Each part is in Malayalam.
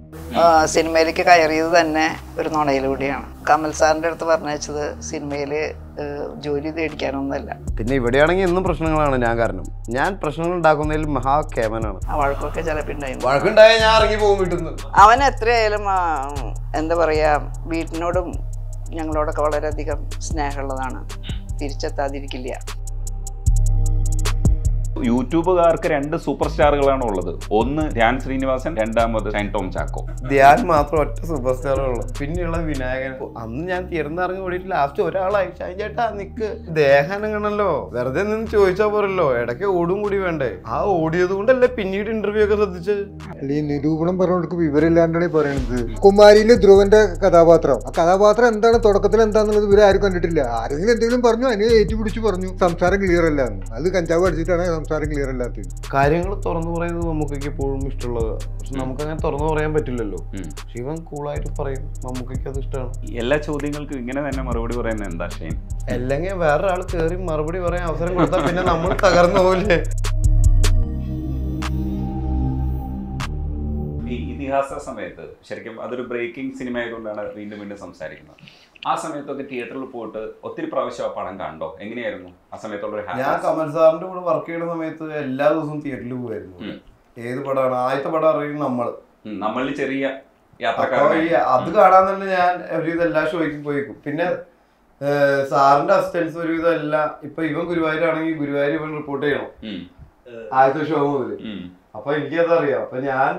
ആ, സിനിമയിലേക്ക് കയറിയത് തന്നെ ഒരു നുണയിലൂടെയാണ് കമൽ സാറിൻ്റെ അടുത്ത് പറഞ്ഞത് സിനിമയിൽ ജോലി തേടിക്കാനൊന്നുമല്ല പിന്നെ ഇവിടെയാണെങ്കിൽ എന്നും പ്രശ്നങ്ങളാണ് ഞാൻ കാരണം ഞാൻ പ്രശ്നങ്ങൾ ഉണ്ടാക്കുന്നതിൽ മഹാകേമനാണ് ആ വഴക്കൊക്കെ ചിലപ്പോൾ ഉണ്ടായിരുന്നു വഴക്കുണ്ടായ ഞാൻ ഇറങ്ങി പോകും വീട്ടിൽ നിന്ന് അവൻ എത്രയായാലും ആ, എന്താ പറയുക വീട്ടിനോടും ഞങ്ങളോടൊക്കെ വളരെയധികം സ്നേഹമുള്ളതാണ് തിരിച്ചെത്താതിരിക്കില്ല യൂട്യൂബുകാർക്ക് രണ്ട് സൂപ്പർ സ്റ്റാറുകളാണ് ഉള്ളത് ഒന്ന് ധ്യാൻ ശ്രീനിവാസൻ രണ്ടാമത് ഷൈൻ ടോം ചാക്കോ ധ്യാൻ മാത്രം ഒറ്റ സൂപ്പർ സ്റ്റാറേ ഉള്ളൂ പിന്നെയുള്ള വിനായകൻ അന്ന് ഞാൻ തിരുന്ന് ഇറങ്ങി ഓടിയിട്ട് ലാസ്റ്റ് ഒരാളായി ഷായി ചേട്ടാ നിക്ക് ദേഹാനങ്ങണല്ലോ വെറുതെ നിന്ന് ചോദിച്ചാ പോരല്ലോ ഇടയ്ക്ക് ഓടും കൂടി വേണ്ടേ ആ ഓടിയത് കൊണ്ടല്ലേ പിന്നീട് ഇന്റർവ്യൂ ഒക്കെ ശ്രദ്ധിച്ചത് അല്ല ഈ നിരൂപണം പറഞ്ഞവർക്ക് വിവരമില്ലാണ്ടാണ് ഈ പറയണത് കുമാരിയിലെ ധ്രുവന്റെ കഥാപാത്രം ആ കഥാപാത്രം എന്താണ് തുടക്കത്തിൽ എന്താന്നുള്ളത് ഇവരെ ആരും കണ്ടിട്ടില്ല ആരെങ്കിലും എന്തെങ്കിലും പറഞ്ഞു അതിനെ ഏറ്റുപിടിച്ച് പറഞ്ഞു സംസാരം ക്ലിയർ അല്ല എന്ന്. അത് കഞ്ചാവ് അടിച്ചിട്ടാണ് സംസാരം ക്ലിയർ അല്ലാത്തത് കാര്യങ്ങൾ തുറന്നു പറയുന്നത് നമുക്കൊക്കെ എപ്പോഴും ഇഷ്ടമുള്ളത് പക്ഷെ നമുക്ക് അങ്ങനെ തുറന്നു പറയാൻ പറ്റില്ലല്ലോ ഉം. പക്ഷെ ഇവൻ കൂളായിട്ട് പറയും നമുക്കൊക്കെ അത് ഇഷ്ടമാണ് എല്ലാ ചോദ്യങ്ങൾക്കും ഇങ്ങനെ തന്നെ മറുപടി പറയുന്നത് എന്താ ഷൈൻ അല്ലെങ്കിൽ വേറൊരാൾ കയറി മറുപടി പറയാൻ അവസരം കൊടുത്താൽ പിന്നെ നമ്മൾ തകർന്നു പോകില്ലേ ഈ ഇതിഹാസ സമയത്ത് ശരിക്കും അതൊരു ബ്രേക്കിംഗ് സിനിമ ആയതുകൊണ്ടാണ് വീണ്ടും വീണ്ടും സംസാരിക്കുന്നത് ആ സമയത്തൊക്കെ തിയേറ്ററിൽ പോയിട്ട് ഒത്തിരി പ്രാവശ്യം ആ പടം കണ്ടോ എങ്ങനെയായിരുന്നു ആ സമയത്തുള്ള ഒരു ഞാൻ കമൽ സാറിന്റെ കൂടെ വർക്ക് ചെയ്യുന്ന സമയത്ത് എല്ലാ ദിവസവും തിയേറ്ററിൽ പോകുമായിരുന്നു ഉം. ഏത് പടമാണ് ആദ്യത്തെ പടം അറിയും നമ്മൾ നമ്മളിൽ ചെറിയ അപ്പൊ ഈ യാത്രക്കാരാണ് അത് കാണാൻ തന്നെ ഞാൻ ഒരുവിധം എല്ലാ ഷോയ്ക്കും പോയിക്കും പിന്നെ ഏഹ്, സാറിന്റെ അസിസ്റ്റൻസ് ഒരുവിധം എല്ലാ ഇപ്പൊ ഇവൻ ഗുരുവായൂരാണെങ്കിൽ ഗുരുവായൂർ ഇവൻ റിപ്പോർട്ട് ചെയ്യണം ഉം, ആദ്യത്തെ ഷോ മുതൽ ഉം, അപ്പൊ എനിക്കത് അറിയാം അപ്പൊ ഞാൻ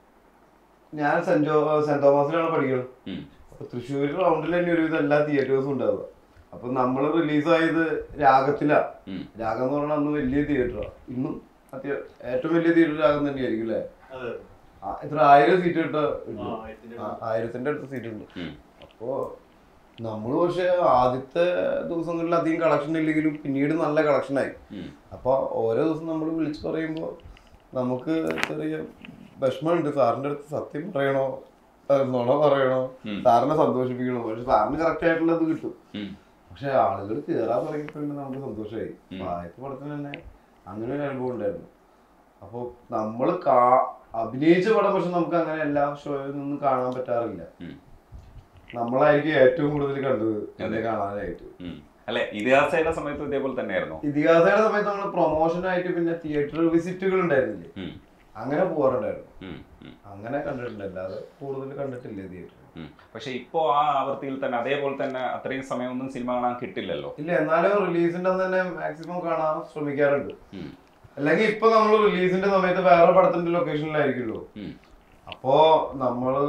ഞാൻ സെന്റ് ജോ സെന്റ് തോമസിലാണ് പഠിക്കുന്നത് ഉം. അപ്പൊ തൃശ്ശൂർ റൗണ്ടിൽ തന്നെ ഒരുവിധം എല്ലാ തിയേറ്റേഴ്സും ഉണ്ടാവുക അപ്പൊ നമ്മൾ റിലീസായത് രാഗത്തിലാ ഉം. രാഗം എന്ന് പറഞ്ഞാൽ അന്ന് വലിയ തിയേറ്ററാണ് ഇന്നും അത്യ ഏറ്റവും വലിയ തിയേറ്റർ രാഗം തന്നെയായിരിക്കും അല്ലേ ആ, എത്ര ആയിരം സീറ്റ് കിട്ട ആയിരത്തിന്റെ അടുത്ത് സീറ്റ് ഉണ്ട് ഉം. അപ്പോ നമ്മൾ പക്ഷെ ആദ്യത്തെ ദിവസങ്ങളിൽ അധികം കളക്ഷൻ ഇല്ലെങ്കിലും പിന്നീട് നല്ല കളക്ഷനായി ഉം. അപ്പോൾ ഓരോ ദിവസം നമ്മൾ വിളിച്ച് പറയുമ്പോൾ നമുക്ക് ചെറിയ വിഷമമുണ്ട് സാറിൻ്റെ അടുത്ത് സത്യം പറയണോ അത് നുണ പറയണോ ഉം. സാറിനെ സന്തോഷിപ്പിക്കണോ പക്ഷെ സാറിന് കറക്റ്റ് ആയിട്ടുള്ളത് കിട്ടും ഉം. പക്ഷെ ആളുകൾ കയറാൻ തുടങ്ങിയപ്പോൾ പിന്നെ നമുക്ക് സന്തോഷമായി ഉം. ആദ്യത്തെ പടത്തിന് തന്നെ അങ്ങനെ ഒരു അനുഭവം ഉണ്ടായിരുന്നു അപ്പോൾ നമ്മൾ കാ അഭിനയിച്ച പടം പക്ഷെ നമുക്ക് അങ്ങനെ എല്ലാ ഷോയിൽ നിന്നും കാണാൻ പറ്റാറില്ല ഉം. നമ്മളായിരിക്കും ഏറ്റവും കൂടുതൽ കണ്ടത് എന്നെ കാണാനായിട്ട് ഉം. അല്ലെ ഇതിഹാസയുടെ സമയത്ത് ഇതേപോലെ തന്നെയായിരുന്നു ഇതിഹാസയുടെ സമയത്ത് നമ്മൾ പ്രൊമോഷൻ ആയിട്ട് പിന്നെ തിയേറ്റർ വിസിറ്റുകൾ ഉണ്ടായിരുന്നില്ലേ ഉം, അങ്ങനെ പോകാറുണ്ടായിരുന്നു ഉം, ഉം, അങ്ങനെ കണ്ടിട്ടുണ്ട് അല്ലാതെ കൂടുതൽ കണ്ടിട്ടില്ല തിയേറ്ററിൽ ഉം. പക്ഷെ ഇപ്പോ ആ ആവൃത്തിയിൽ തന്നെ അതേപോലെ തന്നെ അത്രയും സമയമൊന്നും സിനിമ കാണാൻ കിട്ടില്ലല്ലോ ഇല്ല എന്നാലും റിലീസിന്റെ അന്ന് തന്നെ മാക്സിമം കാണാൻ ശ്രമിക്കാറുണ്ട് ഉം, അല്ലെങ്കിൽ ഇപ്പൊ നമ്മൾ റിലീസിന്റെ സമയത്ത് വേറെ പടത്തിന്റെ ലൊക്കേഷനിലായിരിക്കുമല്ലോ ഉം, അപ്പോ നമ്മള്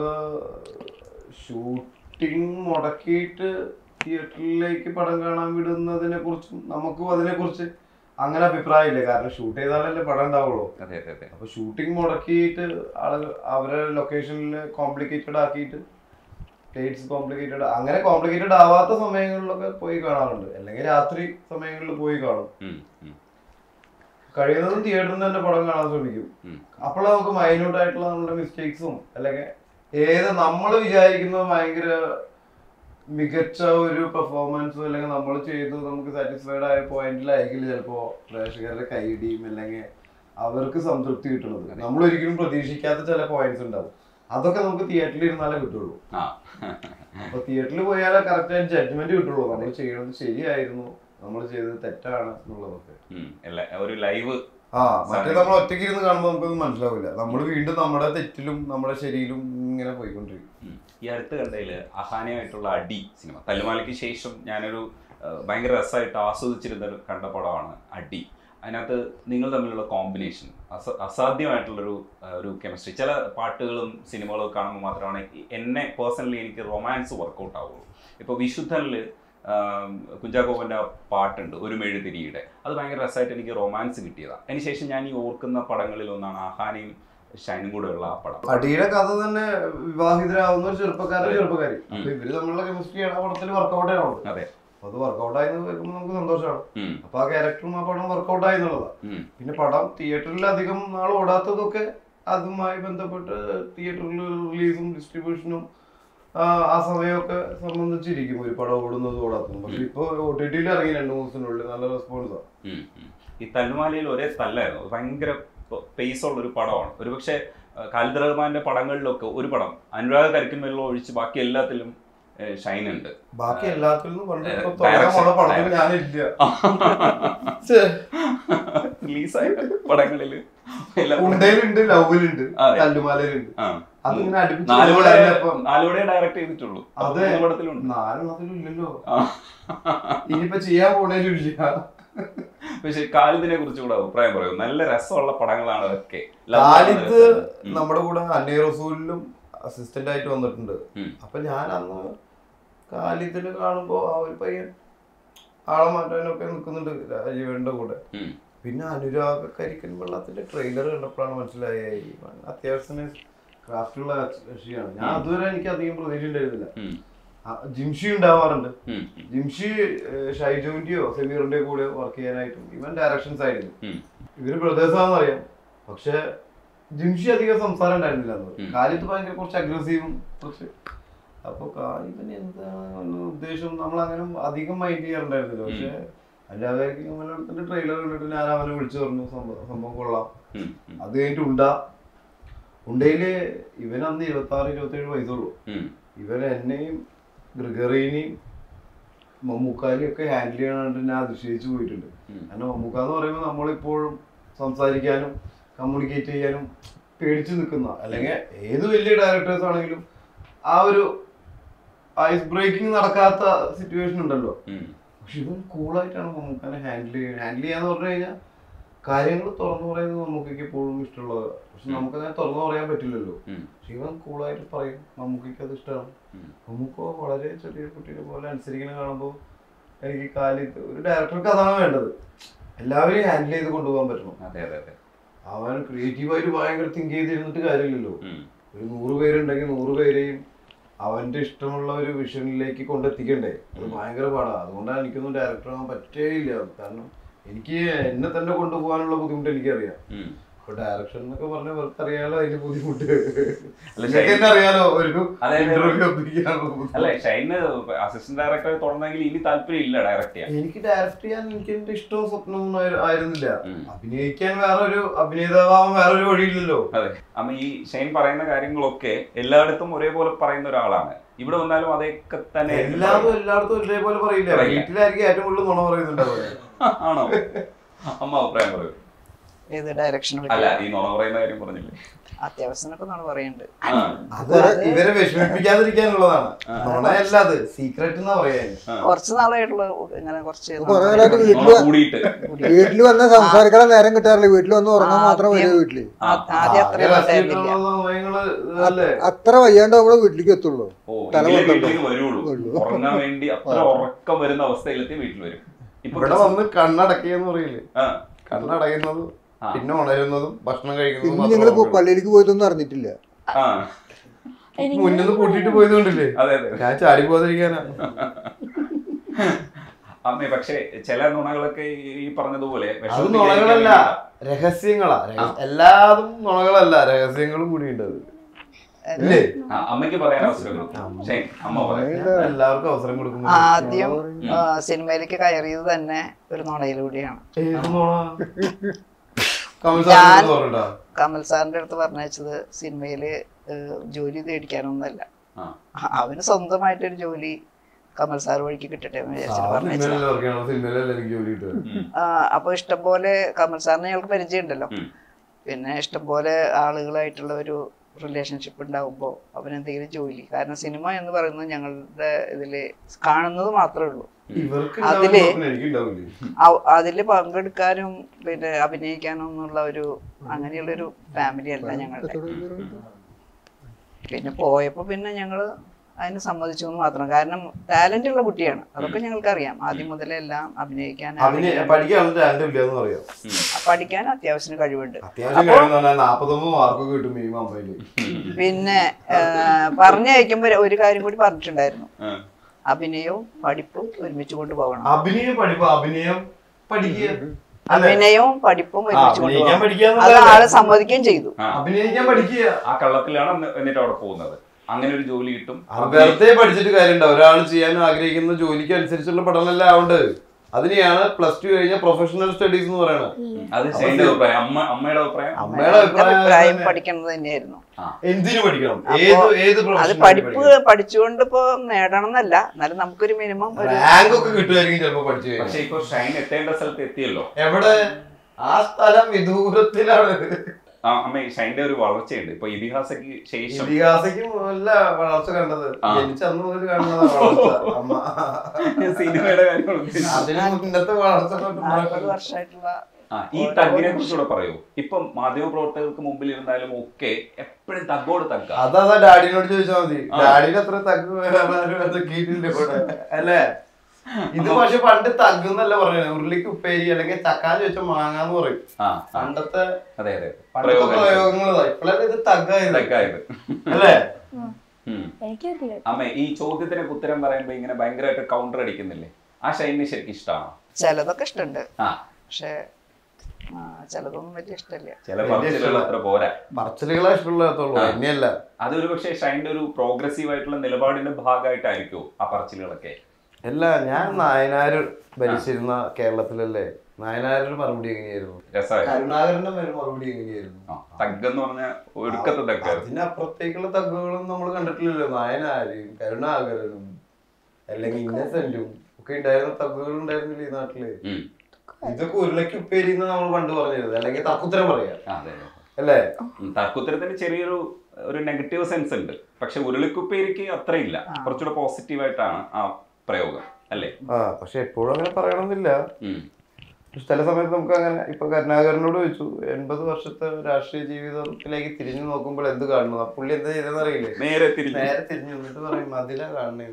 ഷൂട്ടിംഗ് മുടക്കിയിട്ട് തിയേറ്ററിലേക്ക് പടം കാണാൻ വിടുന്നതിനെ കുറിച്ചും നമുക്കും അതിനെ കുറിച്ച് അങ്ങനെ അഭിപ്രായമില്ല കാരണം ഷൂട്ട് ചെയ്താലല്ലേ പടം ഉണ്ടാവുള്ളൂ അതെ അതെ അതെ അപ്പൊ ഷൂട്ടിംഗ് മുടക്കിയിട്ട് ആളുകൾ അവരെ ലൊക്കേഷനിൽ കോംപ്ലിക്കേറ്റഡ് ആക്കിയിട്ട് ഡേറ്റ്സ് കോംപ്ലിക്കേറ്റഡ് അങ്ങനെ കോംപ്ലിക്കേറ്റഡ് ആവാത്ത സമയങ്ങളിലൊക്കെ പോയി കാണാറുണ്ട് അല്ലെങ്കിൽ രാത്രി സമയങ്ങളിൽ പോയി കാണും ഉം, ഉം, കഴിയുന്നതും തിയേറ്ററിൽ നിന്ന് തന്നെ പടം കാണാൻ ശ്രമിക്കും ഉം. അപ്പോൾ നമുക്ക് മൈന്യൂട്ട് ആയിട്ടുള്ള നമ്മുടെ മിസ്റ്റേക്സും അല്ലെങ്കിൽ ഏത് നമ്മൾ വിചാരിക്കുന്ന ഭയങ്കര മികച്ച ഒരു പെർഫോമൻസും അല്ലെങ്കിൽ നമ്മൾ ചെയ്തു നമുക്ക് സാറ്റിസ്ഫൈഡ് ആയ പോയിന്റിലായിരിക്കില്ല ചിലപ്പോ പ്രേക്ഷകരുടെ കൈയിടിയും അല്ലെങ്കിൽ അവർക്ക് സംതൃപ്തി കിട്ടുന്നത് നമ്മൾ ഒരിക്കലും പ്രതീക്ഷിക്കാത്ത ചില പോയിന്റ്സ് ഉണ്ടാവും അതൊക്കെ നമുക്ക് തിയേറ്ററിൽ ഇരുന്നാലേ കിട്ടുള്ളൂ ആ അപ്പൊ തിയേറ്ററിൽ പോയാലേ കറക്റ്റ് ആയിട്ട് ജഡ്ജ്മെന്റ് കിട്ടുള്ളൂ നമ്മൾ ചെയ്യണത് ശരിയായിരുന്നു നമ്മൾ ചെയ്തത് തെറ്റാണ് എന്നുള്ളതൊക്കെ ഉം, എല്ലാ- ഒരു ലൈവ് ആ മറ്റേ നമ്മൾ ഒറ്റയ്ക്ക് ഇരുന്ന് കാണുമ്പോൾ നമുക്കൊന്നും മനസ്സിലാവില്ല നമ്മൾ വീണ്ടും നമ്മുടെ തെറ്റിലും നമ്മുടെ ശരിയിലും ഇങ്ങനെ പോയിക്കൊണ്ടിരിക്കും ഉം. ഈ അടുത്ത് കണ്ടതില് അഹാനയായിട്ടുള്ള അടി സിനിമ തല്ലുമാലയ്ക്ക് ശേഷം ഞാനൊരു ആ, ഭയങ്കര രസമായിട്ട് ആസ്വദിച്ചിരുന്ന ഒരു കണ്ട പടമാണ് അടി അതിനകത്ത് നിങ്ങൾ തമ്മിലുള്ള കോമ്പിനേഷൻ അസ അസാധ്യമായിട്ടുള്ളൊരു ആ, ഒരു കെമിസ്ട്രി ചില പാട്ടുകളും സിനിമകളും ഒക്കെ കാണുമ്പോൾ മാത്രമാണ് ഈ- എന്നെ പേഴ്സണലി എനിക്ക് റൊമാൻസ് വർക്കൗട്ട് ആവുള്ളൂ ഇപ്പോൾ വിശുദ്ധനിൽ കുഞ്ചാക്കോവൻ്റെ പാട്ടുണ്ട് ഒരു മെഴുതിരിയുടെ അത് ഭയങ്കര രസമായിട്ട് എനിക്ക് റൊമാൻസ് കിട്ടിയതാണ് അതിനുശേഷം ഞാൻ ഈ ഓർക്കുന്ന പടങ്ങളിൽ ഒന്നാണ് അഹാനയും ഷൈനും കൂടെ ഉള്ള ആ പടം അടിയുടെ കഥ തന്നെ വിവാഹിതരാവുന്ന ഒരു ചെറുപ്പക്കാരൻ അതെ. ചെറുപ്പക്കാരി ഉം. അപ്പൊ ഇവര് തമ്മിലുള്ള കെമിസ്ട്രി ആ പടത്തിൽ വർക്കൗട്ട് ആവുന്നത് അതെ അപ്പൊ അത് വർക്കൗട്ട് ആയി കേൾക്കുമ്പോൾ നമുക്ക് സന്തോഷമാണ് ഉം, അപ്പൊ ആ ക്യാരക്ടറും ആ പടം വർക്കൗട്ട് ആയി എന്നുള്ളതാണ് ഉം, പിന്നെ പടം തിയേറ്ററിൽ അധികം നാൾ ഓടാത്തതൊക്കെ അതുമായി ബന്ധപ്പെട്ട് തിയേറ്ററിൽ റിലീസും ഡിസ്ട്രിബ്യൂഷനും ആ സമയമൊക്കെ സംബന്ധിച്ചിരിക്കും ഒരു പടം ഓടുന്നത് ഓടാത്തതും പക്ഷെ ഇപ്പൊ ഒ ടി ടിയിൽ ഇറങ്ങി രണ്ടു ദിവസത്തിനുള്ളിൽ നല്ല റെസ്പോൺസാണ് ഉം, ഉം. ഈ തല്ലുമാലയിൽ ഒരേ തല്ലായിരുന്നു അത് ഭയങ്കര പേസ് ഉള്ള ഒരു പടമാണ് ഒരുപക്ഷെ ഖാലിദ് റഹ്മാന്റെ പടങ്ങളിലൊക്കെ ഒരു പടം അനുരാഗ് കരിക്കിന്മേലുള്ള ഒഴിച്ച് ബാക്കി എല്ലാത്തിലും ഷൈൻ ഉണ്ട് ബാക്കി എല്ലാത്തിലും പറഞ്ഞിട്ട് ഇപ്പൊ Direction. തുടങ്ങാനുള്ള പടത്തിൽ ഞാനില്ല ഛെ, റിലീസായ പടങ്ങളിൽ എല്ലാം ഉണ്ടയിലുണ്ട് ലവിലുണ്ട് അതെ. കല്ലുമാലയിലുണ്ട് ആ. അതിങ്ങനെ അടുപ്പിച്ച് നാലുകൂടെ കൊണ്ടുവരുന്നപ്പം നാലുകൂടെ ഡയറക്ട് ചെയ്തിട്ടുള്ളൂ അതെ. മൂന്ന് പടത്തിലുണ്ട് നാലെണ്ണത്തിലും ഇല്ലല്ലോ ആ. ഇനിയിപ്പോ ചെയ്യാൻ പോണേലും ഇല്ല പക്ഷെ കാലിദിനെ കുറിച്ച് കൂടെ അഭിപ്രായം പറയും നല്ല രസമുള്ള പടങ്ങളാണ് അതൊക്കെ ഖാലിദ് ഉം. നമ്മുടെ കൂടെ അന്നേ റസൂലിലും അസിസ്റ്റന്റ് ആയിട്ട് വന്നിട്ടുണ്ട് ഉം. അപ്പൊ ഞാൻ അന്ന് ഖാലിദിന് കാണുമ്പോ ആ ഒരു പയ്യൻ ആളെ മാറ്റാനൊക്കെ നിൽക്കുന്നുണ്ട് രാജീവന്റെ കൂടെ ഉം. പിന്നെ അനുരാഗ് കരിക്കൻ വെള്ളത്തിന്റെ ട്രെയിലർ കണ്ടപ്പോഴാണ് മനസ്സിലായ അത്യാവശ്യം ക്രാഫ്റ്റുള്ള കക്ഷിയാണ് ഞാൻ അതുവരെ എനിക്ക് അധികം പ്രതീക്ഷ ഉണ്ടായിരുന്നില്ല ഉം. ആ, ജിംഷി ഉണ്ടാവാറുണ്ട് ഉം. ജിംഷി ഏഹ്, ഷൈജുവിന്റെയോ സമീറിന്റെയോ കൂടെ വർക്ക് ചെയ്യാനായിട്ടും ഇവൻ ഡയറക്ഷൻസ് ആയിരുന്നു ഉം. ഇവര് ബ്രദേഴ്സ് ആണെന്ന് അറിയാം പക്ഷെ ജിംഷി അധികം സംസാരം ഉണ്ടായിരുന്നില്ല അന്ന് ഉം. കാലിത്ത് ഭയങ്കര കുറച്ച് അഗ്രസീവും കുറച്ച് അപ്പൊ കാലിത്തിന് എന്താണ് ഉദ്ദേശം നമ്മൾ അങ്ങനെ അധികം മൈൻഡ് ചെയ്യാറുണ്ടായിരുന്നില്ല പക്ഷെ അല്ലാതെ മലയാളത്തിന്റെ ട്രെയിലർ കണ്ടിട്ട് ഞാൻ അവനെ വിളിച്ചു പറഞ്ഞു സംഭവം സംഭവം കൊള്ളാം ഉം. ഉം. അത് കഴിഞ്ഞിട്ട് ഉണ്ട ഉണ്ടയില് ഇവൻ അന്ന് ഇരുപത്തി ആറ് ഇരുപത്തി ഏഴ് വയസ്സുള്ളൂ ഉം. ഇവൻ എന്നെയും ഗ്രിഗറീനെയും മമ്മൂക്കാനെയും ഒക്കെ ഹാൻഡിൽ ചെയ്യാനായിട്ട് ഞാൻ അതിശയിച്ചു പോയിട്ടുണ്ട് ഉം. കാരണം മമ്മൂക്ക എന്ന് പറയുമ്പോൾ നമ്മളിപ്പോഴും സംസാരിക്കാനും കമ്മ്യൂണിക്കേറ്റ് ചെയ്യാനും പേടിച്ചു നിൽക്കുന്ന അല്ലെങ്കിൽ ഏത് വലിയ ഡയറക്ടേഴ്സ് ആണെങ്കിലും ആ ഒരു ഐസ് ബ്രേക്കിംഗ് നടക്കാത്ത സിറ്റുവേഷൻ ഉണ്ടല്ലോ ഉം. പക്ഷെ ഇവൻ കൂളായിട്ടാണ് മമ്മൂക്കാനെ ഹാൻഡിൽ ചെയ്യുക ഹാൻഡിൽ ചെയ്യാന്ന് പറഞ്ഞു കഴിഞ്ഞാൽ കാര്യങ്ങൾ തുറന്നു പറയുന്നത് മമ്മൂക്കയ്ക്ക് എപ്പോഴും ഇഷ്ടമുള്ളത് പക്ഷെ നമുക്കതിനെ തുറന്നു പറയാൻ പറ്റില്ലല്ലോ ഉം. പക്ഷെ ഇവൻ കൂളായിട്ട് പറയും മമ്മൂക്കയ്ക്ക് അത് ഇഷ്ടമാണ് ഉം. മമ്മൂക്ക വളരെ ചെറിയ കുട്ടീനെ പോലെ അനുസരിക്കുന്ന കാണുമ്പോൾ എനിക്ക് കാലിത്ത് ഒരു ഡയറക്ടർക്ക് അതാണ് വേണ്ടത് എല്ലാവരെയും ഹാൻഡിൽ ചെയ്ത് കൊണ്ടുപോകാൻ പറ്റണം അതെ അതെ അതെ അവൻ ക്രിയേറ്റീവായിട്ട് ഭയങ്കര തിങ്ക് ചെയ്തിരുന്നിട്ട് കാര്യമില്ലല്ലോ ഉം. ഒരു നൂറ് പേരുണ്ടെങ്കിൽ നൂറ് പേരെയും അവന്റെ ഇഷ്ടമുള്ള ഒരു വിഷനിലേക്ക് കൊണ്ടെത്തിക്കണ്ടേ അത് ഭയങ്കര പാടാ അതുകൊണ്ടാണ് എനിക്കൊന്നും ഡയറക്ടർ ആവാൻ പറ്റേയില്ല കാരണം എനിക്ക് എന്നെ തന്നെ കൊണ്ടുപോകാനുള്ള ബുദ്ധിമുട്ട് എനിക്കറിയാം ഉം. അപ്പൊ ഡയറക്ഷൻ എന്നൊക്കെ പറഞ്ഞാൽ വെറുതെ അറിയാലോ അതിന്റെ ബുദ്ധിമുട്ട് അല്ല, നിങ്ങൾക്ക് തന്നെ അറിയാലോ ഒരു അതെ, അതെ. ഇന്റർവ്യൂ ഒപ്പിക്കാനുള്ള ബുദ്ധിമുട്ട്. അല്ലെ ഷൈന് അസിസ്റ്റന്റ് ഡയറക്ടർ തുടർന്നെങ്കിൽ ഇനി താല്പര്യം ഇല്ല ഡയറക്ട് ചെയ്യാൻ എനിക്ക് ഡയറക്റ്റ് ചെയ്യാൻ എനിക്ക് എന്റെ ഇഷ്ടവും സ്വപ്നവും ആയി- ആയിരുന്നില്ല ഉം. അഭിനയിക്കാൻ വേറൊരു അഭിനേതാവാൻ വേറൊരു വഴിയില്ലല്ലോ അതെ അമ്മ ഈ ഷൈൻ പറയുന്ന കാര്യങ്ങളൊക്കെ എല്ലായിടത്തും ഒരേപോലെ പറയുന്ന ഒരാളാണ് ഇവിടെ വന്നാലും അതൊക്കെ തന്നെ എല്ലാവരും എല്ലായിടത്തും ഒരേപോലെ പറയില്ല പറയില്ല. വീട്ടിലായിരിക്കും ഏറ്റവും കൂടുതൽ നുണ പറയുന്നുണ്ടാവുക ആണോ അമ്മ അഭിപ്രായം പറയൂ ഏത് ഡയറക്ഷനെ അല്ല പറ്റി ഈ നുണ പറയുന്ന കാര്യം പറഞ്ഞില്ലേ അത്യാവശ്യമൊക്കെ നമ്മൾ പറയുന്നുണ്ട് ആ, അത് ഇവരെ വിഷമിപ്പിക്കാതിരിക്കാനുള്ളതാണ് ആ. നുണയല്ല അത് സീക്രട്ട് എന്നാ പറയാൻ ആ. കുറച്ച് നാളായിട്ടുള്ള ഇങ്ങനെ കുറച്ച് കുറെ നാളായിട്ട് കാലമായിട്ട് നുണ വീട്ടില് കൂടിയിട്ട് വീട്ടിൽ വന്ന് സംസാരിക്കാൻ നേരം കിട്ടാറില്ല വീട്ടിൽ വന്ന് ഉറങ്ങാൻ മാത്രം വരിക വീട്ടില് ആ- ആദ്യം അത്രയും ഉണ്ടായിരുന്നില്ല സമയങ്ങള് അല്ലേ അത്ര വയ്യാണ്ട് നമ്മള് വീട്ടിലേക്ക് എത്തുള്ളൂ ഓ തല എങ്കിലേ കൊണ്ടല്ലോ. വീട്ടിലേക്ക് വരുള്ളൂ ഉറങ്ങാൻ വേണ്ടി അത്ര ഉറക്കം വരുന്ന അവസ്ഥയിലെത്തി വീട്ടിൽ വരും ഇപ്പൊ ഇവിടെ വന്ന് കണ്ണടക്കിയെന്ന് പറയില്ലേ ആ, കണ്ണടയുന്നതും ആ. പിന്നെ ഉണരുന്നതും ഭക്ഷണം കഴിക്കുന്നതും ഇന്ന് മാത്രമേ ഞങ്ങള് ഉള്ളൂ. പള്ളിയിലേക്ക് പോയതൊന്നും അറിഞ്ഞിട്ടില്ല ആ മുന്നിൽ നിന്ന് കൂട്ടിട്ട് പോയത് കൊണ്ടില്ലേ അതെ അതെ ഞാൻ ചാടി പോകാതിരിക്കാനാ അമ്മേ പക്ഷെ ചില നുണകളൊക്കെ ഈ- ഈ പറഞ്ഞതുപോലെ അത് വിഷമിപ്പിക്കാൻ നുണകളല്ല വേണ്ടിയിട്ടാ. രഹസ്യങ്ങളാ രഹസ്യ- എല്ലാതും നുണകളല്ല രഹസ്യങ്ങളും കൂടി ഉണ്ട് അത്. ഇല്ലേ ആ, അമ്മയ്ക്ക് പറയാൻ അവസരം കൊടുക്കും ഷൈൻ അമ്മ പറയാം എല്ലാവർക്കും അവസരം കൊടുക്കുന്നു ആദ്യം ആ, സിനിമയിലേക്ക് കയറിയത് തന്നെ ഒരു നുണയിലൂടെയാണ് ഏത് നുണ കമൽ സാറിന്റെ ഞാൻ- അടുത്ത് പറഞ്ഞിട്ടാ? കമൽ സാറിന്റെ അടുത്ത് പറഞ്ഞത് സിനിമയില് ഏഹ്, ജോലി തേടിക്കാനൊന്നുമല്ല ആ. അവന് സ്വന്തമായിട്ടൊരു ജോലി കമൽ സാർ വഴിക്ക് കിട്ടട്ടെ എന്ന് വിചാരിച്ചിട്ട് സാറ് പറഞ്ഞു സിനിമയിലല്ലേ വർക്ക് ചെയ്യണത്? സിനിമയിലല്ലേ എനിക്ക് ജോലി കിട്ടുക ഉം. അപ്പൊ ഇഷ്ടംപോലെ കമൽ സാറിനെ ഞങ്ങൾക്ക് പരിചയമുണ്ടല്ലോ ഉം. പിന്നെ ഇഷ്ടംപോലെ ആളുകളായിട്ടുള്ള ഒരു റിലേഷൻഷിപ്പ് ഉണ്ടാകുമ്പോൾ അവനെന്തെങ്കിലും ജോലി കാരണം സിനിമ എന്ന് പറയുന്നത് ഞങ്ങളുടെ ഇതില് കാണുന്നത് മാത്രമേ ഉള്ളൂ ഇവർക്ക് അതില് ഉണ്ടാവുന്ന എനിക്ക് ഉണ്ടാവില്ലേ അവ- അതില് പങ്കെടുക്കാനും പിന്നെ അഭിനയിക്കാനും എന്നുള്ള ഒരു അങ്ങനെയുള്ളൊരു ഫാമിലി അല്ല ഞങ്ങളുടെ പിന്നെ പോയപ്പോ പിന്നെ ഞങ്ങള് അതിന് സമ്മതിച്ചു എന്ന് മാത്രം കാരണം ടാലന്റ് ഉള്ള കുട്ടിയാണ് അതൊക്കെ ഞങ്ങൾക്ക് അറിയാം ആദ്യം മുതലേ എല്ലാം അഭിനയിക്കാൻ അവന് പഠിക്കാനുള്ള ടാലന്റ് ഇല്ലെന്ന് അറിയാം പഠിക്കാൻ അത്യാവശ്യം കഴിവുണ്ട് അത്യാവശ്യം കഴിയുന്ന പറഞ്ഞാൽ നാപ്പത്തൊമ്പത് മാർക്കൊക്കെ കിട്ടും ഈ മമ്പയില് പിന്നെ പറഞ്ഞയക്കുമ്പോ ഒരു കാര്യം കൂടി പറഞ്ഞിട്ടുണ്ടായിരുന്നു ആ. അഭിനയവും പഠിപ്പും ഒരുമിച്ച് കൊണ്ടുപോകണം അഭിനയം പഠിപ്പ് അഭിനയം പഠിക്കുക അല്ലേ? അഭിനയവും പഠിപ്പും ആ, ഒരുമിച്ച് അഭിനയിക്കാൻ കൊണ്ടുപോകണം പഠിക്കുക അത് എന്നുള്ളതല്ലേ? ആള് സമ്മതിക്കുകയും ചെയ്തു ആ. അഭിനയിക്കാൻ പഠിക്കുക ആ കള്ളത്തിലാണ് അന്ന് എന്നിട്ട് അവിടെ പോകുന്നത് അങ്ങനെ ഒരു ജോലി കിട്ടും അത് വെറുതെ പഠിച്ചിട്ട് കാര്യമുണ്ടോ ഒരാൾ ചെയ്യാൻ ആഗ്രഹിക്കുന്ന ജോലിക്ക് അനുസരിച്ചുള്ള പഠനമല്ല ആവണ്ട് അതിനെയാണ് പ്ലസ് ടു കഴിഞ്ഞ പ്രൊഫഷണൽ സ്റ്റഡീസ് എന്ന് പറയുന്നത് അത് ഷൈൻ്റെ അഭിപ്രായം അമ്മ അമ്മയുടെ അഭിപ്രായം അമ്മയുടെ അഭിപ്രായം അഭിപ്രായം തന്നെ. പഠിക്കുന്നത് തന്നെയായിരുന്നു എന്തിനു പഠിക്കണം അപ്പോ ഏത് ഏത് അത് profession പഠിപ്പ് പഠിക്കണം? പഠിച്ചുകൊണ്ട് ഇപ്പൊ നേടണം എന്നല്ല എന്നാലും നമുക്കൊരു മിനിമം ഒരു റാങ്ക് ഒക്കെ കിട്ടുമായിരിക്കും ചിലപ്പോ പഠിച്ചു കഴിഞ്ഞാൽ പക്ഷെ ഇപ്പൊ ഷൈൻ എത്തേണ്ട സ്ഥലത്ത് എത്തിയല്ലോ എവിടെ ആ സ്ഥലം വിദൂരത്തിലാണ് ആ അമ്മ ഷൈൻ്റെ ഒരു വളർച്ചയുണ്ട് ഇപ്പൊ ഇതിഹാസക്ക് ശേഷം ഇതിഹാസയ്ക്ക് നല്ല വളർച്ച കണ്ടത് ആ. ജനിച്ച അന്ന് മുതൽ കാണുന്നതാ വളർച്ച അമ്മ സിനിമയുടെ കാര്യങ്ങൾ ഉദ്ദേശിച്ചു. അതിന് മുന്നത്തെ വളർച്ച നാൽപ്പത് വർഷമായിട്ടുള്ള ആ, ഈ തഗ്ഗിനെ കുറിച്ചുകൂടെ പറയൂ ഇപ്പം മാധ്യമ പ്രവർത്തകർക്ക് മുമ്പിൽ ഇരുന്നാലും ഒക്കെ എപ്പോഴും തഗ്ഗോട് തഗ്ഗ അതാ ഡാഡിനോട് ചോദിച്ചാൽ മതി ആ. ഡാഡിന് അത്ര തഗ് തഗ്ഗീട്ടില്ല ഇവിടെ അല്ലേ ഇത് പക്ഷെ പണ്ട് തഗ് എന്നല്ല പറഞ്ഞത് ഉരുളിക്ക് ഉപ്പേരി അല്ലെങ്കിൽ ചക്കാൻ ചോദിച്ചാൽ മാങ്ങാന്ന് പറയും ആ ആ, പണ്ടത്തെ അതെ അതെ പണ്ടത്തെ പ്രയോഗം പ്രയോഗങ്ങളാ ഇപ്പോഴല്ലേ ഇത് തഗ്ഗായത് തഗ്ഗായത് അല്ലേ ഉം. എനിക്കറിയില്ല അമ്മ ഈ ചോദ്യത്തിനൊക്കെ ഉത്തരം പറയുമ്പോ ഇങ്ങനെ ഭയങ്കരമായിട്ട് കൗണ്ടർ അടിക്കുന്നില്ലേ ആ ഷൈനിന് ശരിക്കും ഇഷ്ടമാണോ ചിലതൊക്കെ ഇഷ്ടമുണ്ട് ആ പക്ഷെ ആ, ചിലതൊന്നും വലിയ ഇഷ്ടമില്ല ചില വലിയ പറച്ചിലുകൾ ഇഷ്ടമല്ല. അത്ര പോരാ പറച്ചിലുകളെ ഇഷ്ടമുള്ളതുള്ളൂ ആ. എന്നെയല്ല അതൊരു പക്ഷേ ഷൈൻ്റെ ഒരു പ്രോഗ്രസീവ് ആയിട്ടുള്ള നിലപാടിന്റെ ഭാഗമായിട്ടായിരിക്കുമോ ആ പറച്ചിലുകളൊക്കെ അല്ല ഞാൻ നായനാര് ഭരിച്ചിരുന്ന കേരളത്തിലല്ലേ നായനാരുടെ മറുപടി എങ്ങനെയായിരുന്നു രസമായി കരുണാകരന്റെ മേൽ മറുപടി എങ്ങനെയായിരുന്നു തഗ് എന്ന് പറഞ്ഞ ഒടുക്കത്തെ തഗ്ഗായിരുന്നു അതിനപ്പുറത്തേക്കുള്ള തഗ്ഗുകളും നമ്മൾ കണ്ടിട്ടില്ലല്ലോ നായനാരും കരുണാകരനും അല്ലെങ്കിൽ ഇന്നസെന്റും ഒക്കെ ഉണ്ടായിരുന്ന തഗ്ഗുകൾ ഉണ്ടായിരുന്നില്ല ഈ നാട്ടില് ഉം. ഇതൊക്കെ ഉരുളയ്ക്ക് ഉപ്പേരി എന്ന് നമ്മൾ പണ്ട് പറഞ്ഞിരുന്നത് അല്ലെങ്കിൽ തക്കുത്തരം പറയാ ആ, അതെ അതെ അല്ലേ ഉം, തർക്കുത്തരത്തിന് ചെറിയൊരു ഒരു നെഗറ്റീവ് സെൻസ് ഉണ്ട് പക്ഷെ ഉരുളിക്കുപ്പേരിക്ക് അത്രയില്ല കുറച്ചുകൂടെ പോസിറ്റീവായിട്ടാണ് ആ പ്രയോഗം അല്ലേ ആ പക്ഷെ എപ്പോഴും അങ്ങനെ പറയണമെന്നില്ല ഉം. പക്ഷെ ചില സമയത്ത് നമുക്ക് അങ്ങനെ ഇപ്പൊ കരുണാകരനോട് ചോദിച്ചു എൺപത് വർഷത്തെ രാഷ്ട്രീയ ജീവിതത്തിലേക്ക് തിരിഞ്ഞു നോക്കുമ്പോൾ എന്ത് കാണുന്നു ആ പുള്ളി എന്താ ചെയ്തെന്ന് അറിയില്ലേ നേരെ തിരിഞ്ഞു നേരെ തിരിഞ്ഞു നിന്നിട്ട് പറയും അതിലാ കാണണേ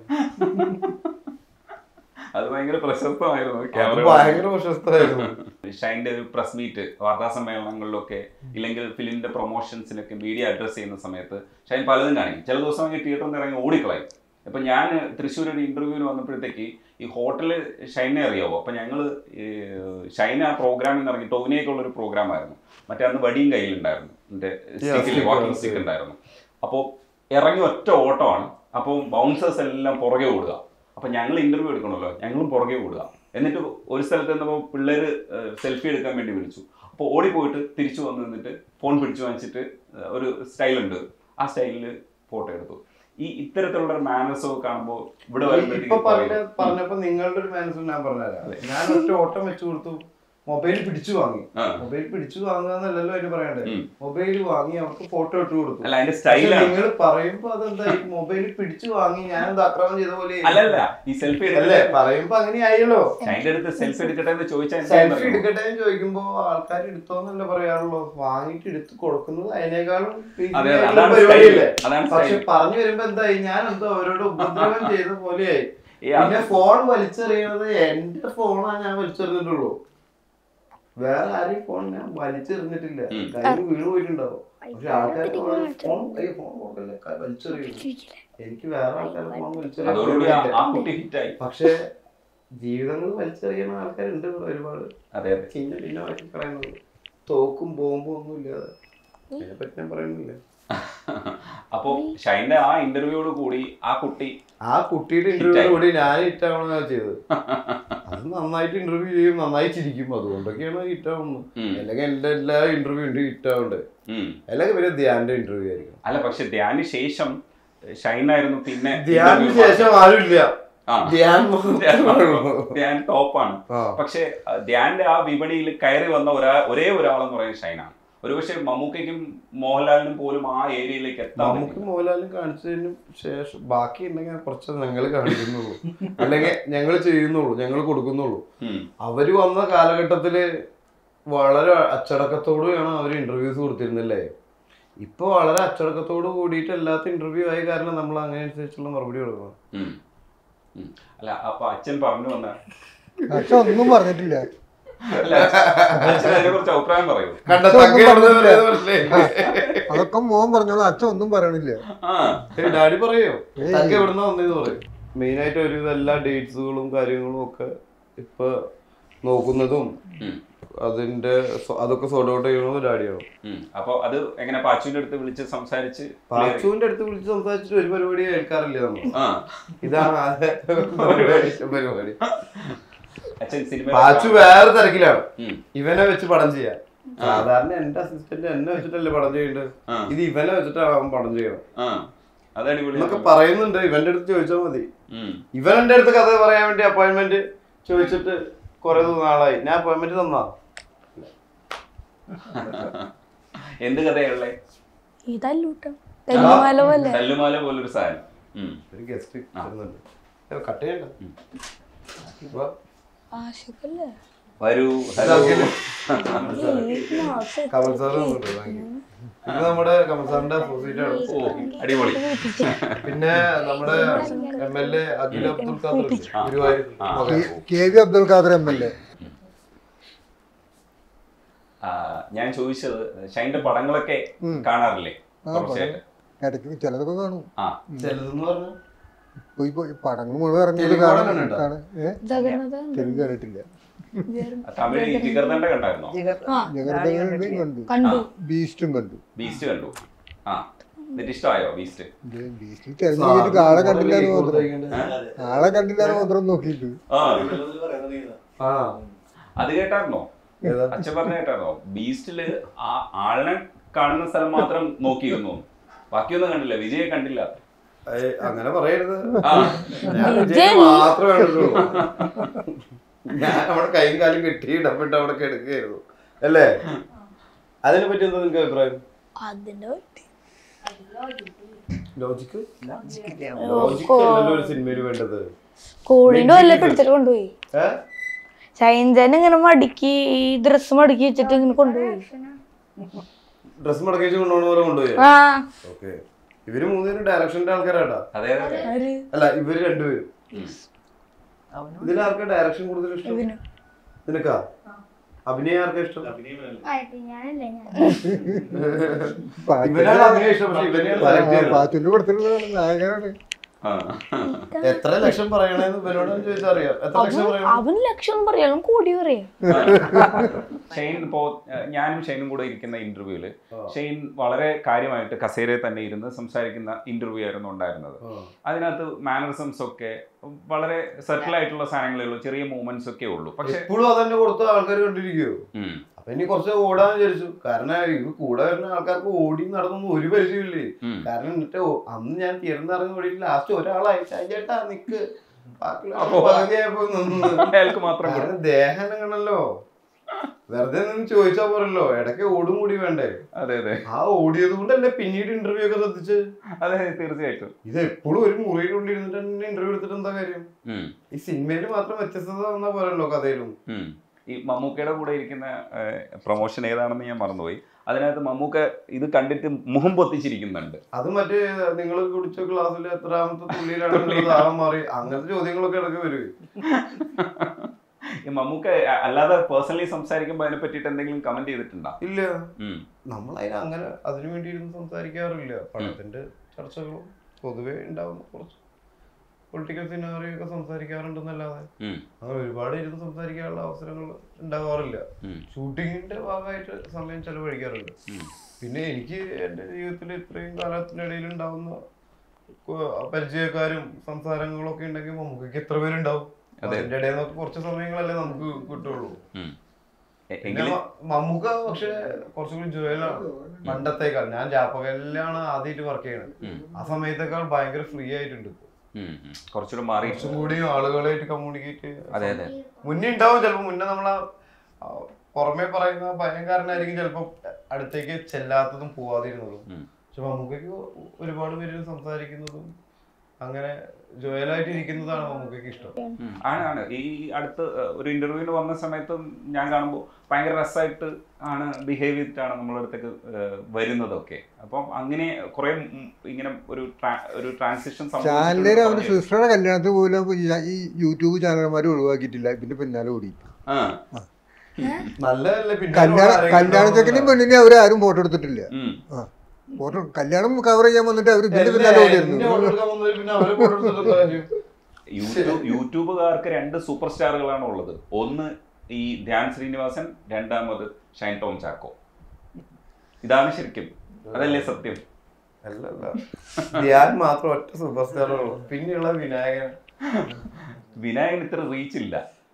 അത് ഭയങ്കര പ്രശസ്തമായിരുന്നു അത് ക്യാമറ ഭയങ്കര പ്രശസ്തമായിരുന്നു ഷൈൻ്റെ ഒരു പ്രസ് മീറ്റ് വാർത്താ സമ്മേളനങ്ങളിലൊക്കെ ഇല്ലെങ്കിൽ ഫിലിമിന്റെ പ്രൊമോഷൻസിനൊക്കെ മീഡിയ അഡ്രസ് ചെയ്യുന്ന സമയത്ത് ഷൈൻ പലതും കാണിക്കും ചില ദിവസം കഴിഞ്ഞ് തിയേറ്ററിൽ നിന്ന് ഇറങ്ങി ഓടിക്കളയും ഇപ്പം ഞാൻ തൃശ്ശൂർ ഒരു ഇന്റർവ്യൂവിന് വന്നപ്പോഴത്തേക്ക് ഈ ഹോട്ടലിൽ ഷൈനെ അറിയാവോ അപ്പം ഞങ്ങൾ ഷൈന ആ പ്രോഗ്രാമിൽ നിന്ന് ഇറങ്ങി ടോവിനേക്കുള്ള ഒരു പ്രോഗ്രാം ആയിരുന്നു മറ്റേ അന്ന് വടിയും കയ്യിലുണ്ടായിരുന്നു എൻ്റെ സ്റ്റിക്കിൽ stick, വാക്കിംഗ് stick. സ്റ്റിക്ക് ഉണ്ടായിരുന്നു അപ്പോൾ ഇറങ്ങി ഒറ്റ ഓട്ടമാണ് അപ്പോൾ ബൗൺസേഴ്സ് എല്ലാം പുറകെ ഓടുക അപ്പം ഞങ്ങൾ ഇന്റർവ്യൂ എടുക്കണമല്ലോ ഞങ്ങളും പുറകെ ഓടുക എന്നിട്ട് ഒരു സ്ഥലത്ത് നിന്നപ്പോൾ പിള്ളേർ സെൽഫി എടുക്കാൻ വേണ്ടി വിളിച്ചു അപ്പോൾ ഓടിപ്പോയിട്ട് തിരിച്ചു വന്ന് നിന്നിട്ട് ഫോൺ പിടിച്ചു വാങ്ങിച്ചിട്ട് ഏഹ്, ഒരു സ്റ്റൈലുണ്ട് ആ സ്റ്റൈലിൽ ഫോട്ടോ എടുത്തു ഈ ഇത്തരത്തിലുള്ള മാനേഴ്സ് കാണുമ്പോൾ ഇവിടെ ഇപ്പൊ വരുമ്പോഴത്തേക്കും പറഞ്ഞ പറയും. പറഞ്ഞപ്പോ നിങ്ങളുടെ ഒരു മനസ്സിൽ ഞാൻ പറഞ്ഞുതരാം ഞാൻ ഒറ്റ ഓട്ടം വെച്ചു കൊടുത്തു മൊബൈൽ പിടിച്ചു വാങ്ങി ആ. മൊബൈൽ പിടിച്ചു വാങ്ങുക എന്നല്ലല്ലോ അതിന് പറയണ്ടേ ഉം. മൊബൈൽ വാങ്ങി അവർക്ക് ഫോട്ടോ ഇട്ട് കൊടുത്തു അല്ല അതിന്റെ സ്റ്റൈലാണ് നിങ്ങൾ പറയുമ്പോ അതെന്താ ഈ മൊബൈൽ പിടിച്ചു വാങ്ങി ഞാനെന്ത് അക്രമം ചെയ്ത പോലെ അല്ലല്ല ഈ സെൽഫി അല്ലേ എടുക്കല്ലേ പറയുമ്പോ അങ്ങനെ ആയല്ലോ അതിന്റെ അടുത്ത് സെൽഫി എടുക്കട്ടെ എന്ന് ചോദിച്ചാൽ എന്താ സെൽഫി പറയുക? എടുക്കട്ടെ എന്ന് ചോദിക്കുമ്പോ ആൾക്കാർ എടുത്തോന്നല്ല പറയാറുള്ളൂ വാങ്ങിട്ട് എടുത്ത് കൊടുക്കുന്നത് അതിനേക്കാളും അതെ, ഭീകരമായിട്ടുള്ള അതാണ് പരിപാടിയല്ലേ style. അതാണ് പക്ഷെ style. പറഞ്ഞു വരുമ്പോ എന്തായി ഞാൻ എന്തോ അവരോട് ഉപദ്രവം ചെയ്ത പോലെയായി ഈ അത് പിന്നെ ഫോൺ വലിച്ചെറിയണത് എന്റെ ഫോണാ ഞാൻ വലിച്ചെറിഞ്ഞിട്ടുള്ളൂ വേറെ ആരെയും ഫോൺ ഞാൻ വലിച്ചെറിഞ്ഞിട്ടില്ല ഉം. കയ്യിൽ വീണ് പോയിട്ടുണ്ടാവും പക്ഷെ ആൾക്കാർ ഇങ്ങനെ ഫോൺ അയ്യോ ഫോൺ കൊടുക്കല്ലേ ക- വലിച്ചെറിയുന്നു എനിക്ക് വേറെ ആൾക്കാരുടെ ഫോൺ അതോടുകൂടി ആ- വലിച്ചെറിയാൻ ആ കുട്ടി ഹിറ്റായി പക്ഷെ ജീവിതങ്ങൾ വലിച്ചെറിയുന്ന ആൾക്കാരുണ്ട് ഒരുപാട് അതെ അതെ ചിന്ന ഭിന്നമായിട്ട് പറയുന്നത് തോക്കും ബോംബും ഒന്നും ഇല്ലാതെ അതിനെപ്പറ്റി ഞാൻ പറയുന്നില്ല അപ്പോ ഷൈന്റെ ആ ഇന്റർവ്യൂയോട് കൂടി ആ കുട്ടി ആ കുട്ടിയുടെ ഇന്റർവ്യൂ കൂടി ഞാൻ ഹിറ്റാവണം ചെയ്തത് അത് നന്നായിട്ട് ഇന്റർവ്യൂ ചെയ്യും നന്നായി ചിരിക്കും അതുകൊണ്ടൊക്കെയാണ് ഹിറ്റാവുന്നത് ഉം, അല്ലെങ്കിൽ എന്റെ എല്ലാ ഇന്റർവ്യൂ ഉണ്ട് ഹിറ്റാവണ്ടേ ഉം. അല്ലെങ്കിൽ പിന്നെ ധ്യാന്റെ ഇന്റർവ്യൂ ആയിരിക്കും അല്ല പക്ഷെ ധ്യാന് ശേഷം ഷൈനായിരുന്നു പിന്നെ ധ്യാനിന് interview ശേഷം ആരുമില്ല ആ. ധ്യാൻ ധ്യാൻ മാത്രമേ ഉള്ളൂ. ധ്യാൻ ടോപ്പാണ് ആ. പക്ഷെ അഹ് ധ്യാന്റെ ആ വിപണിയിൽ കയറി വന്ന ഒരാ ഒരേ ഒരാളെന്ന് പറയുന്നത് ഷൈനാണ് ഒരുപക്ഷെ മമ്മൂക്കയ്ക്കും മോഹൻലാലിനും പോലും ആ ഏരിയയിലേക്ക് എത്താൻ നമുക്ക് പറ്റില്ല. മോഹൻലാലും കാണിച്ചതിന് ശേഷം ബാക്കി ഉണ്ടെങ്കിൽ കുറച്ച് ഞങ്ങൾ കാണിക്കുന്നുള്ളൂ അല്ലെങ്കിൽ ഞങ്ങൾ ചെയ്യുന്നുള്ളൂ ഞങ്ങൾ കൊടുക്കുന്നുള്ളൂ ഉം, അവര് വന്ന കാലഘട്ടത്തില് വളരെ അച്ചടക്കത്തോടെയാണ് അവർ ഇന്റർവ്യൂസ് കൊടുത്തിരുന്നില്ലേ ഇപ്പൊ വളരെ അച്ചടക്കത്തോട് കൂടിയിട്ട് എല്ലാത്ത ഇന്റർവ്യൂ ആയ കാരണം നമ്മൾ അങ്ങനെ അനുസരിച്ചുള്ള മറുപടി കൊടുക്കണം ഉം, ഉം. അല്ല അപ്പൊ അച്ഛൻ പറഞ്ഞു വന്ന പക്ഷെ ഒന്നും പറഞ്ഞിട്ടില്ല അല്ല അച്ഛൻ അതിനെ കുറിച്ച് അഭിപ്രായം പറയൂ കണ്ട അച്ഛൻ തക്ക ഒന്നും എവിടുന്ന് പറഞ്ഞില്ല. വരുന്നത് മനസ്സിലായി. അതൊക്കെ മോൻ പറഞ്ഞോളൂ അച്ഛൻ ഒന്നും പറയണില്ല ആ ഏയ് ഡാഡി പറയോ ഏയ്. തക്ക എവിടുന്ന വന്നതെന്ന് പറയും മെയിൻ ആയിട്ട് ഒരു എല്ലാ ഡേറ്റ്സുകളും കാര്യങ്ങളും ഒക്കെ ഇപ്പൊ നോക്കുന്നതും ഉം, അതിന്റെ സ്വ- അതൊക്കെ സോർട്ട് ഔട്ട് ചെയ്യണത് ഡാഡിയാണ് ഉം. അപ്പൊ അത് എങ്ങനെ പാച്ചുവിന്റെ അടുത്ത് വിളിച്ച് സംസാരിച്ച് പാച്ചുവിന്റെ അടുത്ത് വിളിച്ച് സംസാരിച്ചിട്ട് ഒരു പരിപാടി കേൾക്കാറില്ല നമ്മൾ ആ ഇതാണ് ആദ്യത്തെ പരിപാടി പരിപാടി അച്ഛൻ സിനിമ പാച്ചു വേറെ തിരക്കിലാണ് ഉം. ഇവനെ വെച്ച് പടം ചെയ്യാൻ സാധാരണ എന്റെ അസിസ്റ്റന്റ് എന്നെ വെച്ചിട്ടല്ലേ പടം ചെയ്യേണ്ടത് ആ. ഇത് ഇവനെ വെച്ചിട്ടാണ് അവൻ പടം ചെയ്യണം ആ അതാണ് എന്നൊക്കെ ഇവിടെ പറയുന്നുണ്ട് ഇവന്റെ അടുത്ത് ചോദിച്ചാൽ മതി ഇവൻ എന്റെ അടുത്ത് കഥ പറയാൻ വേണ്ടി അപ്പോയിന്റ്മെന്റ് ചോദിച്ചിട്ട് കുറെ നാളായി ഞാൻ അപ്പോയിന്റ്മെന്റ് തന്നാ എന്ത് കഥയുള്ളേ ഇതല്ലൂട്ടം തെങ്ങുമാല പോലെ തല്ലുമാല പോലൊരു സാധനം ഉം. ഒരു ഗസ്റ്റ് കട്ട് ചെയ്യണ്ട ഇപ്പൊ ആശുക്കല്ലേ വരൂ ഹലോ കമൽ സാറ് വന്നിട്ടുണ്ട് താങ്ക് യു. ഇത് നമ്മുടെ കമൽ സാറിന്റെ അസോസിയേറ്റ് ആണ് ഓ അടിപൊളി പിന്നെ നമ്മുടെ M L A Akhil Abdul Khader Guruvayur ആ. മകൻ. K V Abdul Khader M L A ആ, ഞാൻ ചോദിച്ചത് ഷൈൻ്റെ പടങ്ങളൊക്കെ കാണാറില്ലേ ആ, തുടർച്ചയായിട്ട് ഇടയ്ക്ക് ചിലതൊക്കെ കാണും ആ ചിലതെന്ന് പറഞ്ഞാൽ പോയി പോയി പടങ്ങൾ മുഴുവൻ ഇറങ്ങിയത് തെലുങ്ക് പടം കാണാൻ കണ്ടിട്ടുണ്ടോ? കാണാൻ ഏ ജഗന്നഥ തെലുങ്ക് കണ്ടിട്ടില്ല തമിഴ് ജിഗർദണ്ഡ കണ്ടായിരുന്നോ ജിഗർ ജഗരതയും കണ്ടു കണ്ടു ബീസ്റ്റും കണ്ടു ബീസ്റ്റ് കണ്ടു ആ എന്നിട്ട് ഇഷ്ടമായോ ബീസ്റ്റ് ഇത് ബീസ്റ്റിൽ തിരഞ്ഞെടുത്തിട്ട് ആളെ കണ്ടില്ല എന്ന് മാത്രം ആളെ കണ്ടില്ല എന്ന് മാത്രം നോക്കിയിട്ട് ആ ആ അത് കേട്ടായിരുന്നോ ഏതാ? അച്ഛൻ പറഞ്ഞ കേട്ടായിരുന്നോ ബീസ്റ്റില് ആ ആളിനെ കാണുന്ന സ്ഥലം മാത്രം നോക്കിയിരുന്നു ബാക്കിയൊന്നും കണ്ടില്ല വിജയെ കണ്ടില്ല ഏയ്, അങ്ങനെ പറയരുത് ആ ഞാൻ വിജയ് മാത്രമേ കണ്ടിട്ടുള്ളൂ ഞാൻ അവിടെ കൈയും കാലും കെട്ടി ഇടപെട്ട് അവിടെ കിടക്കുകയായിരുന്നു അല്ലേ അതിനെ പറ്റി എന്താ നിങ്ങൾക്ക് അഭിപ്രായം അതിന്റെ പറ്റി. ലോജിക്ക് ജിഗില്ല. ലോജിക്ക് അല്ലല്ലോ ഒരു സിനിമയിൽ വേണ്ടത് കോഴിന്റെ വല്ല പിടിച്ചിട്ട് കൊണ്ടുപോയി ഏ ഷൈൻജാൻ ഇങ്ങനെ മടക്കി ഈ ഡ്രസ് മടക്കി വെച്ചിട്ട് ഇങ്ങനെ കൊണ്ടുപോയി ഡ്രസ് മടക്കി വെച്ച് കൊണ്ടുപോകുന്ന പോലെ കൊണ്ടുപോയി ആ ഓക്കെ ഇവര് മൂന്നുപേരും ഡയറക്ഷന്റെ ആൾക്കാരാട്ടാ അതെ അതെ ആര്? അല്ല ഇവര് രണ്ടുപേരും അവനും ഇതിലാർക്കാ ഡയറക്ഷൻ കൂടുതൽ ഇഷ്ടം ഇവന്. നിനക്കാ അഭിനയം ആർക്കാ ഇഷ്ടം ഇവനാണ് അഭിനയം ഇഷ്ടം പക്ഷെ ഇവനെയാണ് സെലക്ട് ചെയ്തത് പാച്ചുന്റെ പടത്തിലുള്ള നായകനാണ് ആ. എത്ര ലക്ഷം പറയണേന്ന് ഇവനോട് ചോദിച്ചാൽ അറിയാം എത്ര ലക്ഷം അവൻ പറയണം അവൻ ലക്ഷം പറയാം കൂടി പറയാം ഷെയ്ൻ ഇപ്പോ ഏഹ്, ഞാനും ഷെയ്നും കൂടെ ഇരിക്കുന്ന ഇന്റർവ്യൂല് ഷെയ്ൻ വളരെ കാര്യമായിട്ട് കസേരയിൽ തന്നെ ഇരുന്ന് സംസാരിക്കുന്ന ഇന്റർവ്യൂ ആയിരുന്നു ഉണ്ടായിരുന്നത് അതിനകത്ത് മാനറിസംസ് ഒക്കെ വളരെ സെറ്റിൽ ആയിട്ടുള്ള സാധനങ്ങളേ ഉള്ളൂ ചെറിയ മൂവ്മെന്റ്സ് ഒക്കെ ഉള്ളൂ പക്ഷെ എപ്പോഴും അതന്നെ കൊടുത്ത ആൾക്കാർ കണ്ടിരിക്കുവോ ഉം, അപ്പൊ ഇനി കുറച്ച് ഓടാൻ വിചാരിച്ചു കാരണം ഇത് കൂടെ വരുന്ന ആൾക്കാർക്ക് ഓടി നടന്നൊന്നും ഒരു പരിചയമില്ലേ ഉം. കാരണം എന്നിട്ട് ഓ- അന്ന് ഞാൻ തീർന്ന് ഇറങ്ങി ഓടിയിട്ട് ലാസ്റ്റ് ഒരാളായി ചേട്ടാ നിക്ക് ബാക്കിയുള്ള അപ്പൊ- പകുതിയായപ്പോ നിന്ന് അയാൾക്ക് മാത്രം കൊടുത്തു. കാരണം ദേഹം അനങ്ങണല്ലോ വെറുതെ നിന്ന് ചോദിച്ചാ പോരല്ലോ ഇടയ്ക്ക് ഓടും കൂടി വേണ്ടേ അതെ അതെ ആ ഓടിയത് കൊണ്ടല്ലേ പിന്നീട് ഇന്റർവ്യൂ ഒക്കെ ശ്രദ്ധിച്ച് അതെ തീർച്ചയായിട്ടും ഇത് എപ്പോഴും ഒരു മുറിയുടെ ഉള്ളിൽ ഇരുന്നിട്ട് തന്നെ ഇന്റർവ്യൂ എടുത്തിട്ട് എന്താ കാര്യം ഉം, ഈ സിനിമയിൽ മാത്രം വ്യത്യസ്തത വന്നാ പോരല്ലോ കഥയിലും ഉം. ഈ മമ്മൂക്കയുടെ കൂടെ ഇരിക്കുന്ന പ്രൊമോഷൻ ഏതാണെന്ന് ഞാൻ മറന്നുപോയി അതിനകത്ത് മമ്മൂക്ക ഇത് കണ്ടിട്ട് മുഖം പൊത്തിച്ചിരിക്കുന്നുണ്ട് അത് മറ്റേ നിങ്ങൾ കുടിച്ച ക്ലാസ്സിൽ എത്രാമത്തെ തുള്ളിയിലാണ് നിങ്ങൾ ദാഹം മാറി അങ്ങനത്തെ ചോദ്യങ്ങളൊക്കെ ഇടയ്ക്ക് വരും ഈ മമ്മൂക്ക അ- അല്ലാതെ പേഴ്സണലി സംസാരിക്കുമ്പോൾ അതിനെ പറ്റിയിട്ട് എന്തെങ്കിലും കമന്റ് ചെയ്തിട്ടുണ്ടോ ഇല്ല ഉം, നമ്മൾ അതിന് അങ്ങനെ അതിനു വേണ്ടി ഇരുന്ന് സംസാരിക്കാറില്ല പണത്തിന്റെ ചർച്ചകളും പൊതുവെ ഉണ്ടാവുന്ന കുറച്ച് പൊളിറ്റിക്കൽ സിനാറിയോ ഒക്കെ സംസാരിക്കാറുണ്ടെന്നല്ലാതെ ഉം, അങ്ങനെ ഒരുപാട് ഇരുന്ന് സംസാരിക്കാനുള്ള അവസരങ്ങൾ ഉണ്ടാവാറില്ല ഉം, ഷൂട്ടിങ്ങിന്റെ ഭാഗമായിട്ട് സമയം ചെലവഴിക്കാറുണ്ട് ഉം. പിന്നെ എനിക്ക് എൻ്റെ ജീവിതത്തിൽ ഇത്രയും കാലത്തിനിടയിൽ ഉണ്ടാവുന്ന കു- പരിചയക്കാരും സംസാരങ്ങളും ഒക്കെ ഉണ്ടെങ്കിൽ നമുക്ക് എത്ര പേരുണ്ടാവും അതെ. അതിന്റെ ഇടയിൽ നിന്നൊക്കെ കുറച്ച് സമയങ്ങളല്ലേ നമുക്ക് കിട്ടുള്ളൂ ഉം. എ- പിന്നെ എങ്കിലും മ- മമ്മൂക്ക പക്ഷെ കുറച്ചുകൂടി ജോയലാണ് പണ്ടത്തേക്കാൾ ഞാൻ ജാപ്പകലിലാണ് ആദ്യമായിട്ട് വർക്ക് ചെയ്യണത് ഉം, ആ സമയത്തേക്കാൾ ഭയങ്കര ഫ്രീ ആയിട്ടുണ്ട് ഇപ്പൊ. ഉം, ഉം. കുറച്ചുകൂടെ മാറി കുറച്ചും കൂടി ആളുകളായിട്ട് കമ്മ്യൂണിക്കേറ്റ് അതെ അതെ മുന്നേ ഉണ്ടാവും ചിലപ്പോ മുന്നേ നമ്മളെ ആ, പുറമെ പറയുന്ന ഭയങ്കരനായിരിക്കും ചിലപ്പോ അടുത്തേക്ക് ചെല്ലാത്തതും പോവാതിരുന്നതും ഉം. പക്ഷെ മമ്മൂക്കയ്ക്ക് ഒരുപാട് പേര് സംസാരിക്കുന്നതും അങ്ങനെ ജോയലായിട്ട് ഇരിക്കുന്നതാണ് മമ്മൂക്കയ്ക്ക് ഇഷ്ടം ഉം. ആണ് ആണ് ഈ അടുത്ത് ഏഹ്, ഒരു ഇന്റർവ്യൂവിന് വന്ന സമയത്തും ഞാൻ കാണുമ്പോൾ ഭയങ്കര രസമായിട്ട് ആണ് ബിഹേവ് ചെയ്തിട്ടാണ് നമ്മളെ അടുത്തേക്ക് ഏഹ്, വരുന്നതൊക്കെ അപ്പം അങ്ങനെ കുറെ ഉം, ഇങ്ങനെ ഒരു ട്രാ- ഒരു ട്രാൻസിഷൻ ചാനലിൽ അവന്റെ സിസ്റ്ററുടെ കല്യാണത്തിന് പോലും ഈ- ഈ യൂട്യൂബ് ചാനലന്മാർ ഒഴിവാക്കിയിട്ടില്ല ഇതിന്റെ പിന്നാലെ ഓടി നല്ലതല്ലേ പിന്നെ കല്യാണ ആരെങ്കിലും കല്യാണച്ചക്കനെയും പെണ്ണിനെയും അവരാരും ഫോട്ടോ എടുത്തിട്ടില്ല ആ ഫോട്ടോ കല്യാണം കവർ ചെയ്യാൻ വന്നിട്ട് അവർ ഇതിന്റെ എന്നെ- പിന്നാലെ എന്നെ ഓടിയിരുന്നു photo എടുക്കാൻ വന്നവര് പിന്നെ അവരെ photo എടുത്തിട്ട് എന്താ കാര്യം? യൂട്യൂബ് യൂട്യൂബുകാർക്ക് രണ്ട് സൂപ്പർ സ്റ്റാറുകളാണ് ഉള്ളത് ഒന്ന് ഈ ധ്യാൻ ശ്രീനിവാസൻ രണ്ടാമത് ഷൈൻ ടോം ചാക്കോ ഇതാണ് ശരിക്കും അതല്ലേ സത്യം അല്ല അല്ല ധ്യാൻ മാത്രം ഒറ്റ സൂപ്പർ സ്റ്റാർ ഉള്ളൂ പിന്നെയുള്ള വിനായകൻ വിനായകൻ ഇത്ര റീച്ച് ഇല്ല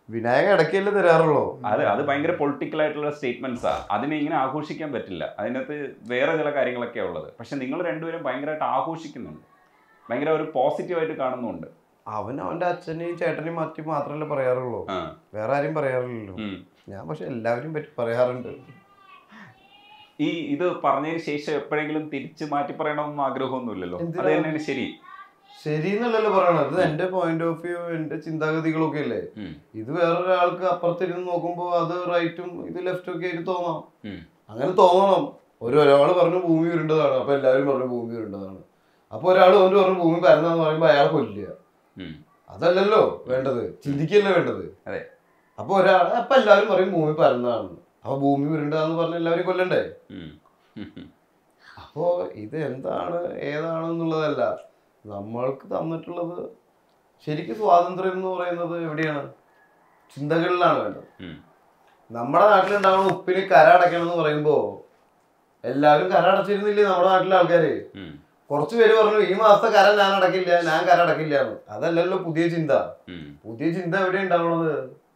വിനായക ഇടയ്ക്കല്ലേ തരാറുള്ളൂ അത് അത് ഭയങ്കര പൊളിറ്റിക്കൽ ആയിട്ടുള്ള സ്റ്റേറ്റ്മെന്റ്സാ അതിനെ ഇങ്ങനെ ആഘോഷിക്കാൻ പറ്റില്ല അതിനകത്ത് വേറെ ചില കാര്യങ്ങളൊക്കെയാണ് ഉള്ളത് പക്ഷെ നിങ്ങൾ രണ്ടുപേരും ഭയങ്കരമായിട്ട് ആഘോഷിക്കുന്നുണ്ട് ഭയങ്കര ഒരു പോസിറ്റീവായിട്ട് കാണുന്നുണ്ട് അവൻ അവന്റെ അച്ഛനെയും ചേട്ടനെയും മാറ്റി മാത്രമല്ലേ പറയാറുള്ളൂ ആ. വേറെ ആരും പറയാറില്ലല്ലോ ഉം. ഞാൻ പക്ഷെ എല്ലാവരും പറ്റി പറയാറുണ്ട് ഈ ഇത് പറഞ്ഞതിന് ശേഷം എപ്പോഴെങ്കിലും തിരിച്ച് മാറ്റി പറയണമെന്നും ആഗ്രഹമൊന്നുമില്ലല്ലോ എന്തിനാ? അത് തന്നെയാണ് ശരി ശരി എന്നല്ലല്ലോ പറയണത് ഇത് എന്റെ പോയിന്റ് ഓഫ് വ്യൂ എന്റെ ചിന്താഗതികളൊക്കെ അല്ലേ ഉം. ഇത് വേറൊരാൾക്ക് അപ്പുറത്തിരുന്ന് നോക്കുമ്പോൾ അത് റൈറ്റും ഇത് ലെഫ്റ്റും ഒക്കെ ആയിട്ട് തോന്നാം ഉം. അങ്ങനെ തോന്നണം ഒരു ഒരാൾ പറഞ്ഞു ഭൂമി ഉരുണ്ടതാണ് അപ്പൊ എല്ലാവരും പറഞ്ഞു ഭൂമി ഉരുണ്ടതാണ് അപ്പൊ ഒരാൾ വന്നിട്ട് പറഞ്ഞു ഭൂമി പരന്നാന്ന് പറയുമ്പോ അയാൾ കൊല്ലുക ഉം. അതല്ലല്ലോ വേണ്ടത് ചിന്തിക്കല്ലേ വേണ്ടത് അതെ. അപ്പൊ ഒരാൾ അപ്പൊ എല്ലാവരും പറയും ഭൂമി പരന്നതാണ് അപ്പൊ ഭൂമി ഉരുണ്ടതാന്ന് പറഞ്ഞ എല്ലാവരും കൊല്ലണ്ടേ ഉം. ഉം. ഉം. അപ്പോ ഇത് എന്താണ് ഏതാണെന്നുള്ളതല്ല നമ്മൾക്ക് തന്നിട്ടുള്ളത് ശരിക്കും സ്വാതന്ത്ര്യം എന്ന് പറയുന്നത് എവിടെയാണ് ചിന്തകളിലാണ് വേണ്ടത് ഉം. നമ്മുടെ നാട്ടിലുണ്ടാവുന്ന ഉപ്പിന് കര അടയ്ക്കണം എന്ന് പറയുമ്പോ എല്ലാവരും കര അടച്ചിരുന്നില്ലേ നമ്മുടെ നാട്ടിലെ ആൾക്കാര് ഉം. കുറച്ച് പേര് പറഞ്ഞു ഈ മാസത്തെ കര ഞാൻ അടക്കില്ല ഞാൻ കര അടക്കില്ല എന്ന് അതല്ലല്ലോ പുതിയ ചിന്ത ഉം. പുതിയ ചിന്ത എവിടെ ഉണ്ടാവുന്നത്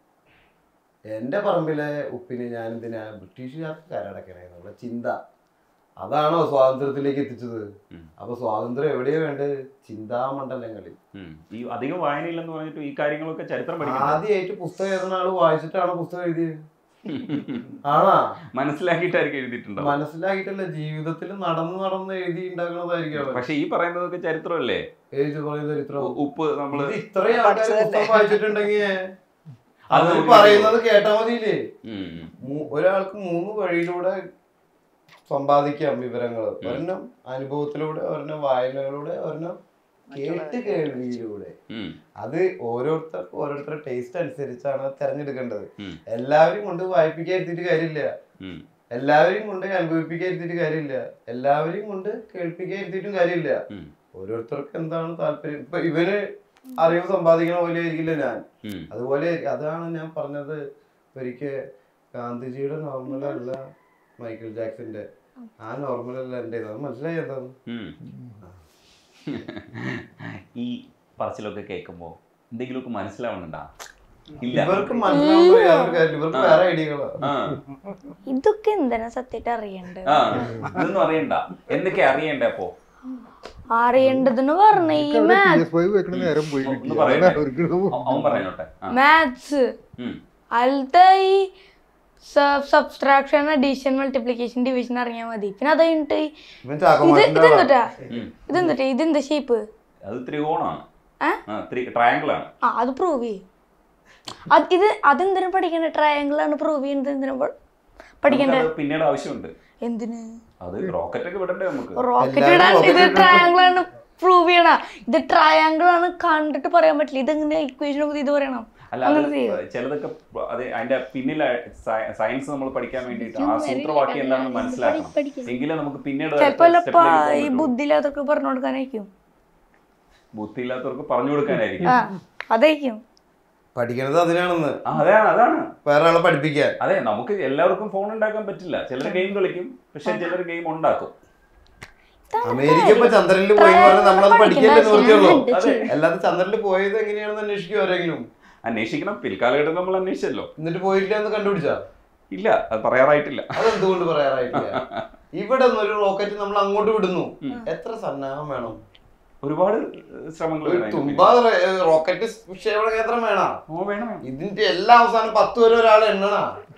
എന്റെ പറമ്പിലെ ഉപ്പിന് ഞാൻ എന്തിനാ ബ്രിട്ടീഷുകാർക്ക് കരടക്കണേ എന്നുള്ള ചിന്ത അതാണോ സ്വാതന്ത്ര്യത്തിലേക്ക് എത്തിച്ചത് ഉം. അപ്പൊ സ്വാതന്ത്ര്യം എവിടെയാ വേണ്ടത് ചിന്താമണ്ഡലങ്ങളിൽ ഉം. ഈ അധികം വായനയില്ലെന്ന് പറഞ്ഞിട്ട് ഈ കാര്യങ്ങളൊക്കെ ചരിത്രം പഠിക്കണം ആദ്യമായിട്ട് പുസ്തകം എഴുതുന്ന ആള് വായിച്ചിട്ടാണ് പുസ്തകം എഴുതിയത് ആണാ മനസ്സിലാക്കിയിട്ടായിരിക്കും എഴുതിയിട്ടുണ്ടാവും മനസ്സിലാക്കിയിട്ടല്ല ജീവിതത്തിൽ നടന്ന് നടന്ന് എഴുതി ഉണ്ടാക്കണതായിരിക്കും അവൻ. പക്ഷെ ഈ പറയുന്നതൊക്കെ ചരിത്രമല്ലേ എഴുതി പറയുന്ന ചരിത്രം ഉ- ഉപ്പ് നമ്മള് ഇത് ഇത്രയും ആൾക്കാർ പുസ്തകം വായിച്ചിട്ടുണ്ടെങ്കിൽ അത് അവർ നമുക്ക് പറയുന്നത് കേട്ടാ മതിയില്ലേ ഉം. ഉം. മൂ- ഒരാൾക്ക് മൂന്ന് വഴിയിലൂടെ സമ്പാദിക്കാം വിവരങ്ങൾ ഒരെണ്ണം അനുഭവത്തിലൂടെ ഒരെണ്ണം വായനകളിലൂടെ ഒരെണ്ണം കേട്ട് കേൾവിയിലൂടെ ഉം. അത് ഓരോരുത്തർക്കും ഓരോരുത്തരുടെ ടേസ്റ്റ് അനുസരിച്ചാണ് തെരഞ്ഞെടുക്കേണ്ടത് ഉം. എല്ലാവരും കൊണ്ട് വായിപ്പിക്കാൻ ഇരുത്തിയിട്ട് കാര്യമില്ല ഉം. എല്ലാവരെയും കൊണ്ട് അനുഭവിപ്പിക്കാൻ ഇരുത്തിയിട്ട് കാര്യമില്ല എല്ലാവരെയും കൊണ്ട് കേൾപ്പിക്കാൻ ഇരുത്തിയിട്ടും കാര്യമില്ല ഉം. ഓരോരുത്തർക്ക് എന്താണ് താല്പര്യം ഇപ്പൊ ഇവന് അറിവ് സമ്പാദിക്കണ പോലെ ആയിരിക്കില്ല ഞാൻ ഉം. അതുപോലെ അതാണ് ഞാൻ പറഞ്ഞത് ഒരിക്കൽ ഗാന്ധിജിയുടെ നോർമലല്ല മൈക്കിൾ ജാക്സന്റെ ആ നോർമലല്ല എൻ്റെ അത് മനസ്സിലായി എന്താണ് ഉം. ഈ പറച്ചിലൊക്കെ കേൾക്കുമ്പോ എന്തെങ്കിലുമൊക്കെ മനസ്സിലാവുന്നുണ്ടാ ഇല്ല ഇവർക്ക് മനസ്സിലാവുന്ന യാതൊരു കാര്യമില്ല ഇവർക്ക് വേറെ ഐഡിയകളാണ് ആ ഇതൊക്കെ എന്തിനാ സത്യമായിട്ട് അറിയണ്ടത് ആ ഇതൊന്നും അറിയണ്ട എന്തൊക്കെ അറിയണ്ടേ അപ്പോ അറിയേണ്ടതെന്ന് പറഞ്ഞ ഈ പി എസ് ഫൈവ് വെക്കണ നേരം പോയി ഒന്ന് കിട്ടി പറയട്ടെ. അതാണ് അവർക്ക് അവ- അവൻ പറഞ്ഞോട്ടെ ആ. മാത്സ് ഉം. അതിലത്തെ ഈ സബ്സ്ട്രാക്ഷൻ അഡീഷൻ മൾട്ടിപ്ലിക്കേഷൻ ഡിവിഷൻ അറിയാൻ മതി പിന്നെ അത് കഴിഞ്ഞിട്ട് ഈ- ഇവൻ ഇത് ചാക്കോമാഷിന്റെ ഇതെന്തുട്ടാ ഉം. ഇതെന്തുട്ടാ ഇതെന്താ ഷേപ്പ് അത് ത്രികോണാണ് ഏ? ആ ട്രയാങ്കിൾ ആണ് ആ അത് പ്രൂവ് ചെയ്യും അത് ഇത് അതെന്തിനാ പഠിക്കണ്ടേ ട്രയാങ്കിൾ ആണ് പ്രൂവ് ചെയ്യുന്നത് എന്തിനാ പ- പഠിക്കണ്ടേ നമുക്കത് പിന്നീട് ആവശ്യമുണ്ട് എന്തിന് അത് റോക്കറ്റ് ഒക്കെ വിടണ്ടേ നമുക്ക് റോക്കറ്റ് എല്ലാവരും ഇടാൻ rocket ഇത് ഇടണം. ട്രയാങ്കിൾ ആണ് പ്രൂവ് ചെയ്യണ ഇത് ട്രയാങ്കിൾ ആണ് കണ്ടിട്ട് പറയാൻ പറ്റില്ല ഇതെങ്ങനെ ഇക്വേഷൻ ഇത് പറയണം അല്ല അങ്ങനെ അത് ചെയ്യും ചിലതൊക്കെ അത് അതിന്റെ പിന്നിലെ സയൻസ് നമ്മൾ പഠിക്കാൻ വേണ്ടിയിട്ട് ആ സൂത്രവാക്യം എന്താണെന്ന് മനസ്സിലാക്കണം എങ്കിലേ നമുക്ക് പിന്നീട് ചിലപ്പോ അടുത്ത step ലേക്ക് പോകാൻ ഈ പറ്റുള്ളൂ. ബുദ്ധിയില്ലാത്തൊക്കെ പറഞ്ഞു കൊടുക്കാനായിരിക്കും ബുദ്ധിയില്ലാത്തവർക്ക് പറഞ്ഞു കൊടുക്കാനായിരിക്കും ആ അതായിരിക്കും പഠിക്കണത് അതിനാണെന്ന് ആ, അതാണ് അതാണ് വേറെ ആളെ പഠിപ്പിക്കാൻ അതെ നമുക്ക് എല്ലാവർക്കും ഫോൺ ഉണ്ടാക്കാൻ പറ്റില്ല ചിലർ ഗെയിം കളിക്കും പക്ഷെ ചിലർ ഗെയിം ഉണ്ടാക്കും അമേരിക്ക ഇപ്പൊ ചന്ദ്രനിൽ പോയി പറഞ്ഞാൽ നമ്മളത് പഠിക്കല്ലേ നിവൃത്തിയുള്ളൂ അതെ അല്ലാതെ ചന്ദ്രനിൽ പോയത് എങ്ങനെയാണെന്ന് അന്വേഷിക്കും ആരെങ്കിലും അന്വേഷിക്കണം പിൽക്കാലഘട്ടം നമ്മൾ അന്വേഷിച്ചല്ലോ എന്നിട്ട് പോയില്ല എന്ന് കണ്ടുപിടിച്ചാ ഇല്ല അത് പറയാറായിട്ടില്ല അതെന്തുകൊണ്ട് പറയാറായിട്ടില്ല ഇവിടെ നിന്ന് ഒരു റോക്കറ്റ് നമ്മൾ അങ്ങോട്ട് വിടുന്നു എത്ര സന്നാഹം വേണം ഒരുപാട് ശ്രമങ്ങൾ ഒരു വേണം തുമ്പ അതിന് റോക്കറ്റ് വിക്ഷേപണ കേന്ദ്രം വേണം ഓ വേണം ഇതിന്റെ എല്ലാ അവസാനം പത്ത് വരെ ഒരാൾ എണ്ണണ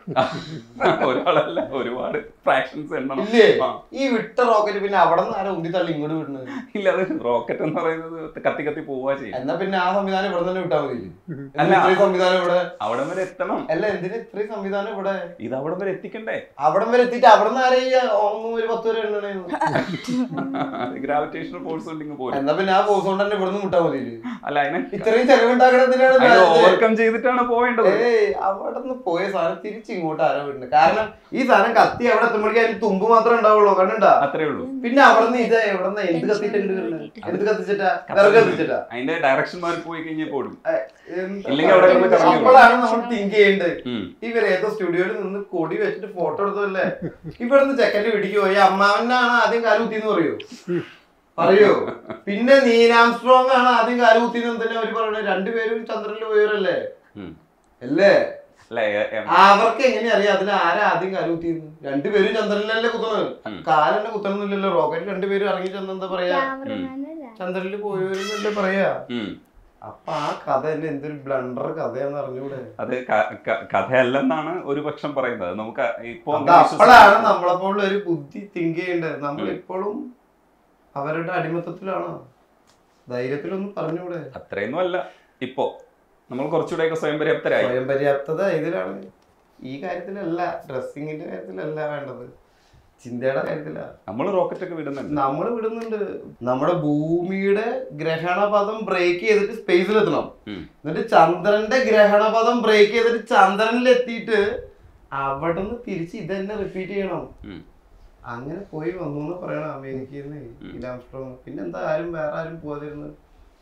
ഒരാളല്ല ഒരുപാട് ഫ്രാക്ഷൻസ് എണ്ണണം ഇല്ലേ ആ. ഈ വിട്ട റോക്കറ്റ് പിന്നെ അവിടെ നിന്ന് ആരാ ഉന്തി തള്ളി ഇങ്ങോട്ട് വിടുന്നത് ഇല്ല അത് റോക്കറ്റ് എന്ന് പറയുന്നത് കത്തി കത്തി പോവുക ചെയ്യും എന്നാ പിന്നെ ആ സംവിധാനം ഇവിടെ തന്നെ വിട്ടാൽ മതി അല്ല. ഇത്രയും സംവിധാനം ഇവിടെ അവിടം വരെ എത്തണം അല്ല എന്തിനാ ഇത്രയും സംവിധാനം ഇവിടെ ഇത് അവിടം വരെ എത്തിക്കണ്ടേ അവിടം വരെ എത്തിയിട്ട് അവിടെ നിന്ന് ആരെയ്യ ഒന്നും ഒരു പത്ത് വരെ എണ്ണണേന്ന് ഗ്രാവിറ്റേഷണൽ ഫോഴ്സ് ഉണ്ടെങ്കിൽ പോലും എന്നാ പിന്നെ ആ പോസ് കൊണ്ട് തന്നെ ഇവിടെ നിന്ന് വിട്ടാൽ മതി അല്ല അതിനെ ഇത്രയും ചെലവുണ്ടാക്കണതിനാണ് അതിനെ ഓവർകം ചെയ്തിട്ടാണ് പോവേണ്ടത് ഏയ് അവിടെ നിന്ന് പോയ സാധനം തിരിച്ച് ഇങ്ങോട്ട് ആരാ വിടുന്നത് കാരണം ഈ സാധനം കത്തി അവിടെ എത്തുമ്പോഴേക്കും അതിന് തുമ്പ് മാത്രമേ ഉണ്ടാവുള്ളൂ കണ്ടുണ്ടാ അത്രേ ഉള്ളൂ പിന്നെ അവിടെ നിന്ന് ഇത് എവിടെ നിന്ന് എന്ത് കത്തിയിട്ടുണ്ട് എന്ത് കത്തിച്ചിട്ടാ വിറക് കത്തിച്ചിട്ടാ അതിന്റെ ഡയറക്ഷൻ മാറി പോയി കഴിഞ്ഞാൽ പോടും എന്താ ഇല്ലെങ്കിൽ അവിടെ കിടന്ന് കറങ്ങി പോകും. അപ്പോഴാണ് നമ്മൾ തിങ്ക് ചെയ്യേണ്ടത് ഉം. ഇവർ ഏതോ സ്റ്റുഡിയോയിൽ നിന്ന് കൊടി വെച്ചിട്ട് ഫോട്ടോ എടുത്തതല്ലേ ഇവിടെ നിന്ന് ചെക്കൻ്റെ വീട്ടിക്ക് പോയി അമ്മാവനാണ് ആദ്യം കാലുകുത്തിന്ന് പറയൂ പറയോ പിന്നെ നീനാം സ്ട്രോങ് ആണ് ആദ്യം കാലുകുത്തിന്ന് തന്നെ അവര് പറയണത് രണ്ടുപേരും ചന്ദ്രനിൽ പോയവരല്ലേ ഉം. അല്ലേ അല്ല എ- എ- അവർക്ക് എങ്ങനെ അറിയാം അതിൽ ആരാ ആദ്യം കാലുകുത്തിയിരുന്നു രണ്ടുപേരും ചന്ദ്രനിലല്ലേ കുത്തണത് ഉം. കാലെന്നെ കുത്തണമെന്നില്ലല്ലോ റോക്കറ്റ് രണ്ടുപേരും ഇറങ്ങി ചെന്ന് എന്താ പറയാ ക്യാമറമാനല്ല ചന്ദ്രനിൽ പോയവരെന്നല്ലേ പറയാ ഉം. അപ്പൊ ആ കഥ തന്നെ എന്തൊരു ബ്ലണ്ടർ കഥയാന്ന് അറിഞ്ഞൂടെ അത് ക- ക- കഥയല്ലെന്നാണ് ഒരു പക്ഷം പറയുന്നത് നമുക്ക് ഇപ്പൊ അത് അങ്ങനെ അപ്പോഴാണ് വിശ്വസിക്കാൻ നമ്മളെപ്പോലുള്ള ഒരു ബുദ്ധി തിങ്ക് ചെയ്യേണ്ടത് നമ്മൾ ഉം. ഇപ്പോഴും അവരുടെ അടിമത്തത്തിലാണോ ധൈര്യത്തിലൊന്നും പറഞ്ഞൂടെ അത്രയൊന്നും അല്ല ഇപ്പോ നമ്മൾ കുറച്ചുകൂടെയൊക്കെ സ്വയം പര്യാപ്തരായി സ്വയം പര്യാപ്തത ഇതിലാണ് ഈ കാര്യത്തിലല്ല ഡ്രസ്സിങ്ങിന്റെ കാര്യത്തിലല്ല വേണ്ടത് ചിന്തയുടെ കാര്യത്തിലാ നമ്മൾ റോക്കറ്റ് ഒക്കെ വിടുന്നുണ്ട് നമ്മൾ വിടുന്നുണ്ട് നമ്മുടെ ഭൂമിയുടെ ഗ്രഹണപഥം ബ്രേക്ക് ചെയ്തിട്ട് സ്പേസിൽ എത്തണം ഉം. എന്നിട്ട് ചന്ദ്രന്റെ ഗ്രഹണപഥം ബ്രേക്ക് ചെയ്തിട്ട് ചന്ദ്രനിൽ എത്തിയിട്ട് അവിടെ നിന്ന് തിരിച്ച് ഇതന്നെ റിപ്പീറ്റ് ചെയ്യണം ഉം. അങ്ങനെ പോയി വന്നു എന്ന് പറയണം അമേരിക്കയിൽ നിന്ന് ഇലാംസ്ട്രോങ് പിന്നെന്താ ആരും വേറെ ആരും പോകാതിരുന്നത്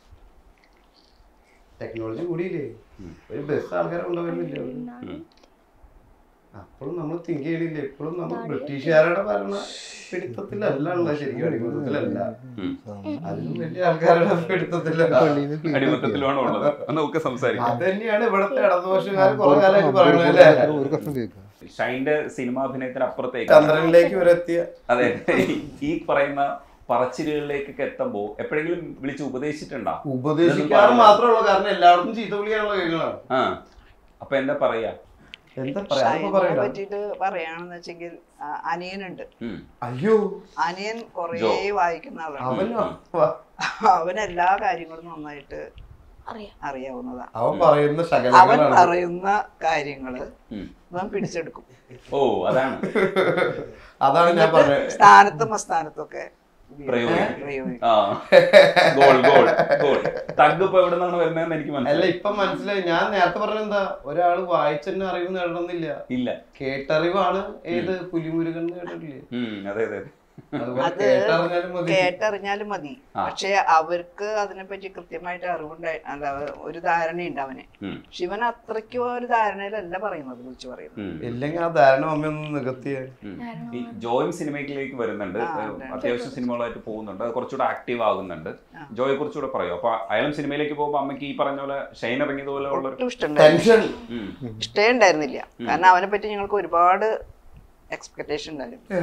ടെക്നോളജി കൂടിയില്ലേ ഉം. ഒരു ബസ് ആൾക്കാരെ കൊണ്ടുപോകുന്നില്ലേ ഉം. അപ്പോഴും നമ്മൾ തിങ്ക് ചെയ്യണില്ലേ ഇപ്പോഴും നമ്മൾ ബ്രിട്ടീഷുകാരുടെ ഭരണ പിടുത്തത്തിലല്ല ഉള്ളത് ശരിക്കും അടിമത്തത്തിലല്ല ഉം. അതിലും വലിയ ആൾക്കാരുടെ പിടുത്തത്തിലല്ല അടിമത്തത്തിലാണ് ഉള്ളത് അത് നമുക്ക് സംസാരിക്കാം അത് തന്നെയാണ് ഇവിടത്തെ ഇടതുപക്ഷക്കാർ കുറെ കാലമായിട്ട് പറയണത് അല്ലേ ഒരു കഷ്ണം കേൾക്കാം ഷൈന്റെ സിനിമാഭിനയത്തിന് അപ്പുറത്തേക്ക് ചന്ദ്രനിലേക്ക് വരെ എത്തിയ അതെ ഈ- ഈ പറയുന്ന പറച്ചിലുകളിലേക്കൊക്കെ എത്തുമ്പോ എപ്പോഴെങ്കിലും വിളിച്ച് ഉപദേശിച്ചിട്ടുണ്ടോ ഉപദേശിക്കാറ് മാത്രമേ കാരണം എല്ലായിടത്തും ചീത്ത വിളിയാണല്ലോ കേൾക്കണം ആ അപ്പൊ എന്താ പറയാ എന്താ പറയാ അതൊക്കെ ഷൈനെ പറയണ്ട പറ്റിയിട്ട് പറയാണെന്ന് വെച്ചെങ്കിൽ ആ, അനിയനുണ്ട് ഉം. അയ്യോ അനിയൻ കുറേ ജോ. വായിക്കുന്ന ആളാണ് അവൻ അവൻ എല്ലാ കാര്യങ്ങളും നന്നായിട്ട് അറിയാം അറിയാവുന്നതാണ് അവൻ പറയുന്ന അവൻ ശകലങ്ങളാണ് പറയുന്ന കാര്യങ്ങള് ഉം. അവൻ പിടിച്ചെടുക്കും ഓ അതാണ് അതാണ് ഞാൻ പറഞ്ഞത് സ്ഥാനത്തും അസ്ഥാനത്തും ഒക്കെ പ്രയോഗിക്കും. പ്രയോഗിക്കും ആ ഗോൾ ഗോൾ ഗോൾ തഗ് ഇപ്പൊ എവിടെ നിന്നാണ് വരുന്നതെന്ന് എനിക്ക് അല്ല മനസ്സിലായി ഇപ്പൊ മനസ്സിലായി ഞാൻ നേരത്തെ പറഞ്ഞ എന്താ ഒരാള് വായിച്ചെന്നെ അറിവ് നേടണമെന്നില്ല ഇല്ല കേട്ടറിവാണ് ഏത് പുലിമുരുകൻ എന്ന് കേട്ടിട്ടില്ലേ ഉം അതെ അതെ അതുപോലെ അത് കേട്ടറിഞ്ഞാലും മതി കേട്ടറിഞ്ഞാലും മതി ആ. പക്ഷെ അവർക്ക് അതിനെപ്പറ്റി കൃത്യമായിട്ട് അറിവുണ്ടായി അല്ല ഒരു ധാരണയുണ്ട് അവന് ഉം. ശിവൻ അത്രയ്ക്കും ഒരു ധാരണയിലല്ല പറയുന്നത് വിളിച്ചു പറയുന്നത് ഉം. ഇല്ലെങ്കിൽ ആ ധാരണ അമ്മ ഒന്ന് നികത്തിയ ഉം. ഈ ജോയും സിനിമയിലേക്ക് വരുന്നുണ്ട് ആ, ഏഹ് ഉണ്ട്. അത്യാവശ്യം സിനിമകളായിട്ട് പോകുന്നുണ്ട് അത് കുറച്ചുകൂടെ ആക്റ്റീവ് ആകുന്നുണ്ട് ആ. ജോയെ കുറിച്ചുകൂടെ പറയോ അപ്പൊ അയാളും സിനിമയിലേക്ക് പോകുമ്പോ അമ്മയ്ക്ക് ഈ പറഞ്ഞ പോലെ ഷൈൻ ഇറങ്ങിയതുപോലെ ഉള്ള ഒട്ടും ഇഷ്ടമുണ്ടായിരുന്നില്ല ടെൻഷൻ ഉം. ഇഷ്ടേ ഉണ്ടായിരുന്നില്ല കാരണം അവനെ പറ്റി ഞങ്ങൾക്ക് ഒരുപാട് എക്സ്പെക്ടേഷൻ ഉണ്ടായിരുന്നു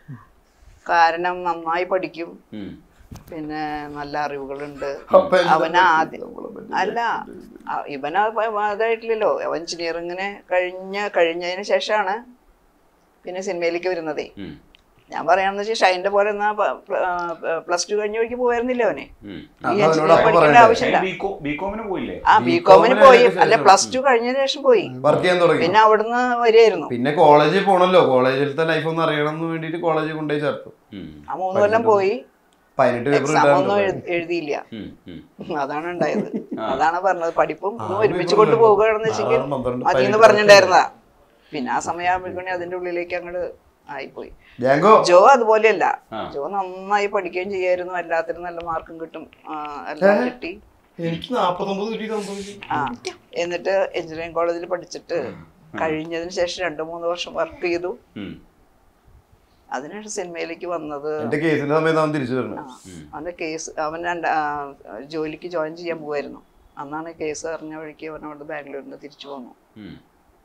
കാരണം നന്നായി പഠിക്കും ഉം. പിന്നെ നല്ല അറിവുകളുണ്ട് അപ്പൊ എന്താ അവൻ ആദ്യം നമ്മളെ പറ്റി അല്ല അ- ഇവൻ അതായിട്ടില്ലല്ലോ അവൻ എഞ്ചിനീയറിങ്ങിന് കഴിഞ്ഞ കഴിഞ്ഞതിന് ശേഷമാണ് പിന്നെ സിനിമയിലേക്ക് വരുന്നതേ ഉം. ഞാൻ പറയാന്ന് വെച്ചാൽ ഷൈൻ്റെ പോലെ എന്നാ പ്ലസ് ടു കഴിഞ്ഞ വഴിക്ക് പോയിരുന്നില്ല അവന് ഉം. ഈ അപ്പൊ എഞ്ചിനീയർ അതിനോട് അപ്പൊ പഠിക്കേണ്ട പറയണ്ടേ? ആവശ്യമില്ല ഷൈൻ ബികോ ബികോമിന് പോയില്ലേ ആ ബി ബി കോമിന് കോമിന് പോയി അതിന് അല്ല ശേഷം. പ്ലസ് ടു കഴിഞ്ഞതിന് ശേഷം പോയി വർക്ക് ചെയ്യാൻ തുടങ്ങി പിന്നെ അവിടുന്ന് വരികയായിരുന്നു പിന്നെ കോളേജിൽ പോണല്ലോ കോളേജിലത്തെ ലൈഫ് ഒന്ന് അറിയണം എന്ന് വേണ്ടിട്ട് കോളേജിൽ കൊണ്ടുപോയി ചേർത്തു ഉം. ആ മൂന്ന് കൊല്ലം പോയി പതിനെട്ട് പേപ്പർ എക്സാം ഒന്നും എഴു- എഴുതിയില്ല ഉം. ഉം. അതാണ് ഉണ്ടായത് ആ. അതാണ് പറഞ്ഞത് പഠിപ്പും ആ, ഇതും ഒരുമിച്ച് paper കൊണ്ട് ഉണ്ട്. പോകുകയാണെന്ന് വെച്ചെങ്കിൽ ആറ്, പന്ത്രണ്ട്, മതിയെന്ന് പതിനെട്ട് പറഞ്ഞിട്ടുണ്ടായിരുന്നതാ പിന്നെ ആ സമയമാകുമ്പോഴേക്കും അതിന്റെ ഉള്ളിലേക്ക് അങ്ങോട്ട് ആയിപ്പോയി ജാങ്കോ ജോ അതുപോലെയല്ല ആ. ജോ നന്നായി പഠിക്കുകയും ചെയ്യായിരുന്നു എല്ലാത്തിനും നല്ല മാർക്കും കിട്ടും ആ, എല്ലാം ഏ? കിട്ടി എനിക്ക് നാപ്പത്തൊമ്പത് കിട്ടി സംഭവിച്ചു ആ എന്നിട്ട് എഞ്ചിനീയറിംഗ് കോളേജിൽ പഠിച്ചിട്ട് കഴിഞ്ഞതിന് ശേഷം രണ്ടു മൂന്ന് വർഷം വർക്ക് ചെയ്തു ഉം. അതിനുശേഷം സിനിമയിലേക്ക് വന്നത് എന്റെ കേസിന്റെ സമയത്ത് അവൻ തിരിച്ചു തരണം ആ, അവന്റെ കേസ് അവൻ രണ്ട് ആ, ജോലിക്ക് ജോയിൻ ചെയ്യാൻ പോവായിരുന്നു അന്നാണ് കേസ് അറിഞ്ഞ വഴിക്ക് അവൻ അവിടെ ബാംഗ്ലൂരിൽ നിന്ന് തിരിച്ചു വന്നു ഉം.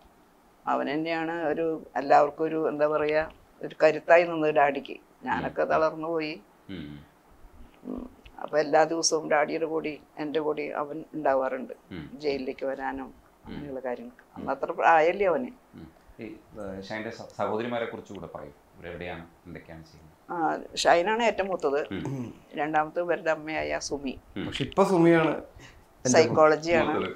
അവൻ തന്നെയാണ് ഒരു എല്ലാവർക്കും ഒരു എന്താ പറയാ ഒരു കരുത്തായി നിന്നത് ഡാഡിക്ക് ഞാനൊക്കെ തളർന്നു പോയി ഉം. ഉം. അപ്പൊ എല്ലാ ദിവസവും ഡാഡിയുടെ കൂടി എൻ്റെ കൂടി അവൻ ഉണ്ടാവാറുണ്ട് ഉം. ജയിലിലേക്ക് വരാനും അങ്ങനെയുള്ള കാര്യങ്ങൾ അന്ന് അത്ര പ്രായമല്ലേ അവന് ഉം. ഈ ഏഹ്, ഷൈൻ്റെ സ- സഹോദരിമാരെ കുറിച്ച് കൂടെ പറയും ഇവരെവിടെയാണ് എന്തൊക്കെയാണ് ചെയ്യുന്നത് ആ, ഷൈനാണ് ഏറ്റവും മൂത്തത് ഉം. രണ്ടാമത്തെ ഇവരുടെ അമ്മയായ സുമി പക്ഷെ ഇപ്പൊ സുമിയാണ് സൈക്കോളജിയാണ് മൂത്തത്.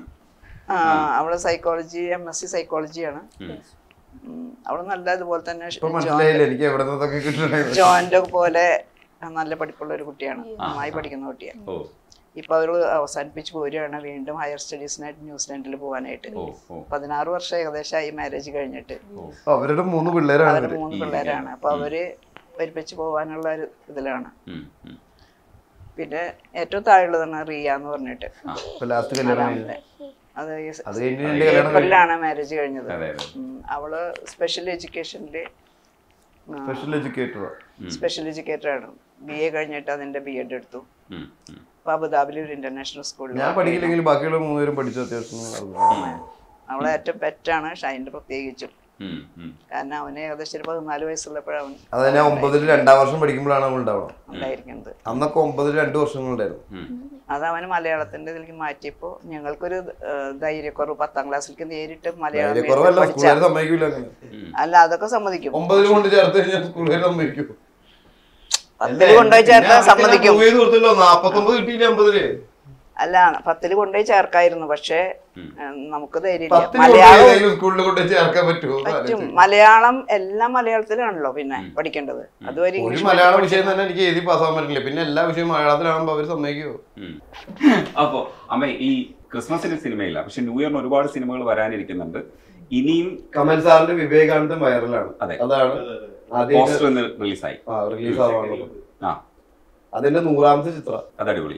ആ, അവള് സൈക്കോളജി എം എസ് സി സൈക്കോളജിയാണ് ഉം. ഉം, അവള് നല്ല ഇതുപോലെ തന്നെ ഇപ്പൊ മനസ്സിലായില്ല എനിക്ക് എവിടെ നിന്നൊക്കെ കിട്ടണേ ജോന്റെ പോലെ നല്ല പഠിപ്പുള്ള ഒരു കുട്ടിയാണ് നന്നായി പഠിക്കുന്ന കുട്ടിയാണ് ഓ ഇപ്പൊ അവര് അവസാനിപ്പിച്ച് പോരുകയാണ് വീണ്ടും ഹയർ സ്റ്റഡീസിനായിട്ട് ന്യൂസിലാൻഡിൽ പോകാനായിട്ട് ഓ ഓ പതിനാറ് വർഷം ഏകദേശമായി മാരേജ് കഴിഞ്ഞിട്ട് ഓ അവരുടെ മൂന്ന് പിള്ളേരാണ് അവര് ഇവര്. മൂന്ന് പിള്ളേരാണ് അപ്പൊ അവര് ഒരുമിച്ച് പോകാനുള്ള ഒരു ഇതിലാണ് ഉം. ഉം. പിന്നെ ഏറ്റവും താഴെയുള്ളതാണ് റിയ എന്ന് പറഞ്ഞിട്ട് ഇപ്പൊ ലാസ്റ്റ് കല്യാണം കഴിഞ്ഞു അതെ. അത് ഈ അത് കഴിഞ്ഞ് എന്റെ കല്യാണം കഴിഞ്ഞു ഏപ്രിലാണ് മാരേജ് കഴിഞ്ഞത് അതെ അതെ ഉം, അവള് സ്പെഷ്യൽ എഡ്യൂക്കേഷനിൽ സ്പെഷ്യൽ എഡ്യൂക്കേറ്റർ സ്പെഷ്യൽ എഡ്യൂക്കേറ്റർ ആണ് ബി എ കഴിഞ്ഞിട്ട് അതിന്റെ ബി എഡ് എടുത്തു ഉം. ഉം. അപ്പൊ അബുദാബിയിൽ ഒരു ഇന്റർനാഷണൽ സ്കൂളിൽ ഞാൻ പഠിക്കില്ലെങ്കിൽ ബാക്കിയുള്ള മൂന്നുപേരും പഠിച്ചു അത്യാവശ്യം നടന്നു. അവളെ ഏറ്റവും പെറ്റാണ് ഷൈൻ്റെ പ്രത്യേകിച്ചും ഉം, ഉം. കാരണം അവന് ഏകദേശം ഒരു പതിനാല് വയസ്സുള്ളപ്പോഴാണ് അത് തന്നെ ഒമ്പതിൽ രണ്ടാം വർഷം പഠിക്കുമ്പോഴാണ് നമ്മൾ ഉണ്ടാവണം ഉണ്ടായിരിക്കുന്നത് അന്നൊക്കെ ഒമ്പതിൽ രണ്ട് വർഷങ്ങളുണ്ടായിരുന്നു ഉം. അത് അവന് മലയാളത്തിന്റെ ഇതിലേക്ക് മാറ്റിയപ്പോൾ ഞങ്ങൾക്കൊരു ഏഹ്, ധൈര്യക്കുറവ് പത്താം ക്ലാസ്സിലേക്ക് നേരിട്ട് മലയാളം കുറവല്ല medium സ്കൂളുകാർ പഠിച്ച സമ്മതിക്കില്ല അങ്ങനെ അല്ല അതൊക്കെ സമ്മതിക്കും ഒമ്പതിൽ കൊണ്ട് ചേർത്ത് കഴിഞ്ഞാൽ സ്കൂളുകാർ സമ്മതിക്കും പത്തില് കൊണ്ടുപോയി ചേർത്താൽ സമ്മതിക്കും തീർത്തല്ലോ നാപ്പത്തൊമ്പത് കിട്ടിയില്ല അമ്പതില് അല്ല പത്തില് കൊണ്ടുപോയി ചേർക്കായിരുന്നു പക്ഷേ ഉം. ഏഹ്, നമുക്ക് ധൈര്യമില്ല പത്തിന് മലയാളം സ്കൂളിൽ കൊണ്ട് ചേർക്കാൻ പറ്റുമോ എന്ന് പറ്റും ആലോചിച്ച്. മലയാളം എല്ലാം മലയാളത്തിലാണല്ലോ പിന്നെ പഠിക്കേണ്ടത് അതുവരെ ഒരു ഇംഗ്ലീഷ് മലയാളം വിഷയം തന്നെ എനിക്ക് എഴുതി പാസ്സാൻ പറ്റില്ല പിന്നെ എല്ലാ വിഷയവും മലയാളത്തിലാകുമ്പോ അവര് സമ്മതിക്കുമോ ഉം. അപ്പോ അമ്മ ഈ ക്രിസ്മസിന് സിനിമയില്ല പക്ഷെ ന്യൂ ഇയറിന് ഒരുപാട് സിനിമകൾ വരാനിരിക്കുന്നുണ്ട് ഇനിയും കമൽ സാറിന്റെ വിവേകാനന്ദം വൈറലാണ് അതെ. അതാണ് ആദ്യം പോസ്റ്റർ ഇന്ന് റിലീസായി റിലീസ് ആവാനുള്ളത് ആ അതിന്റെ നൂറാമത്തെ ചിത്രം അത് അടിപൊളി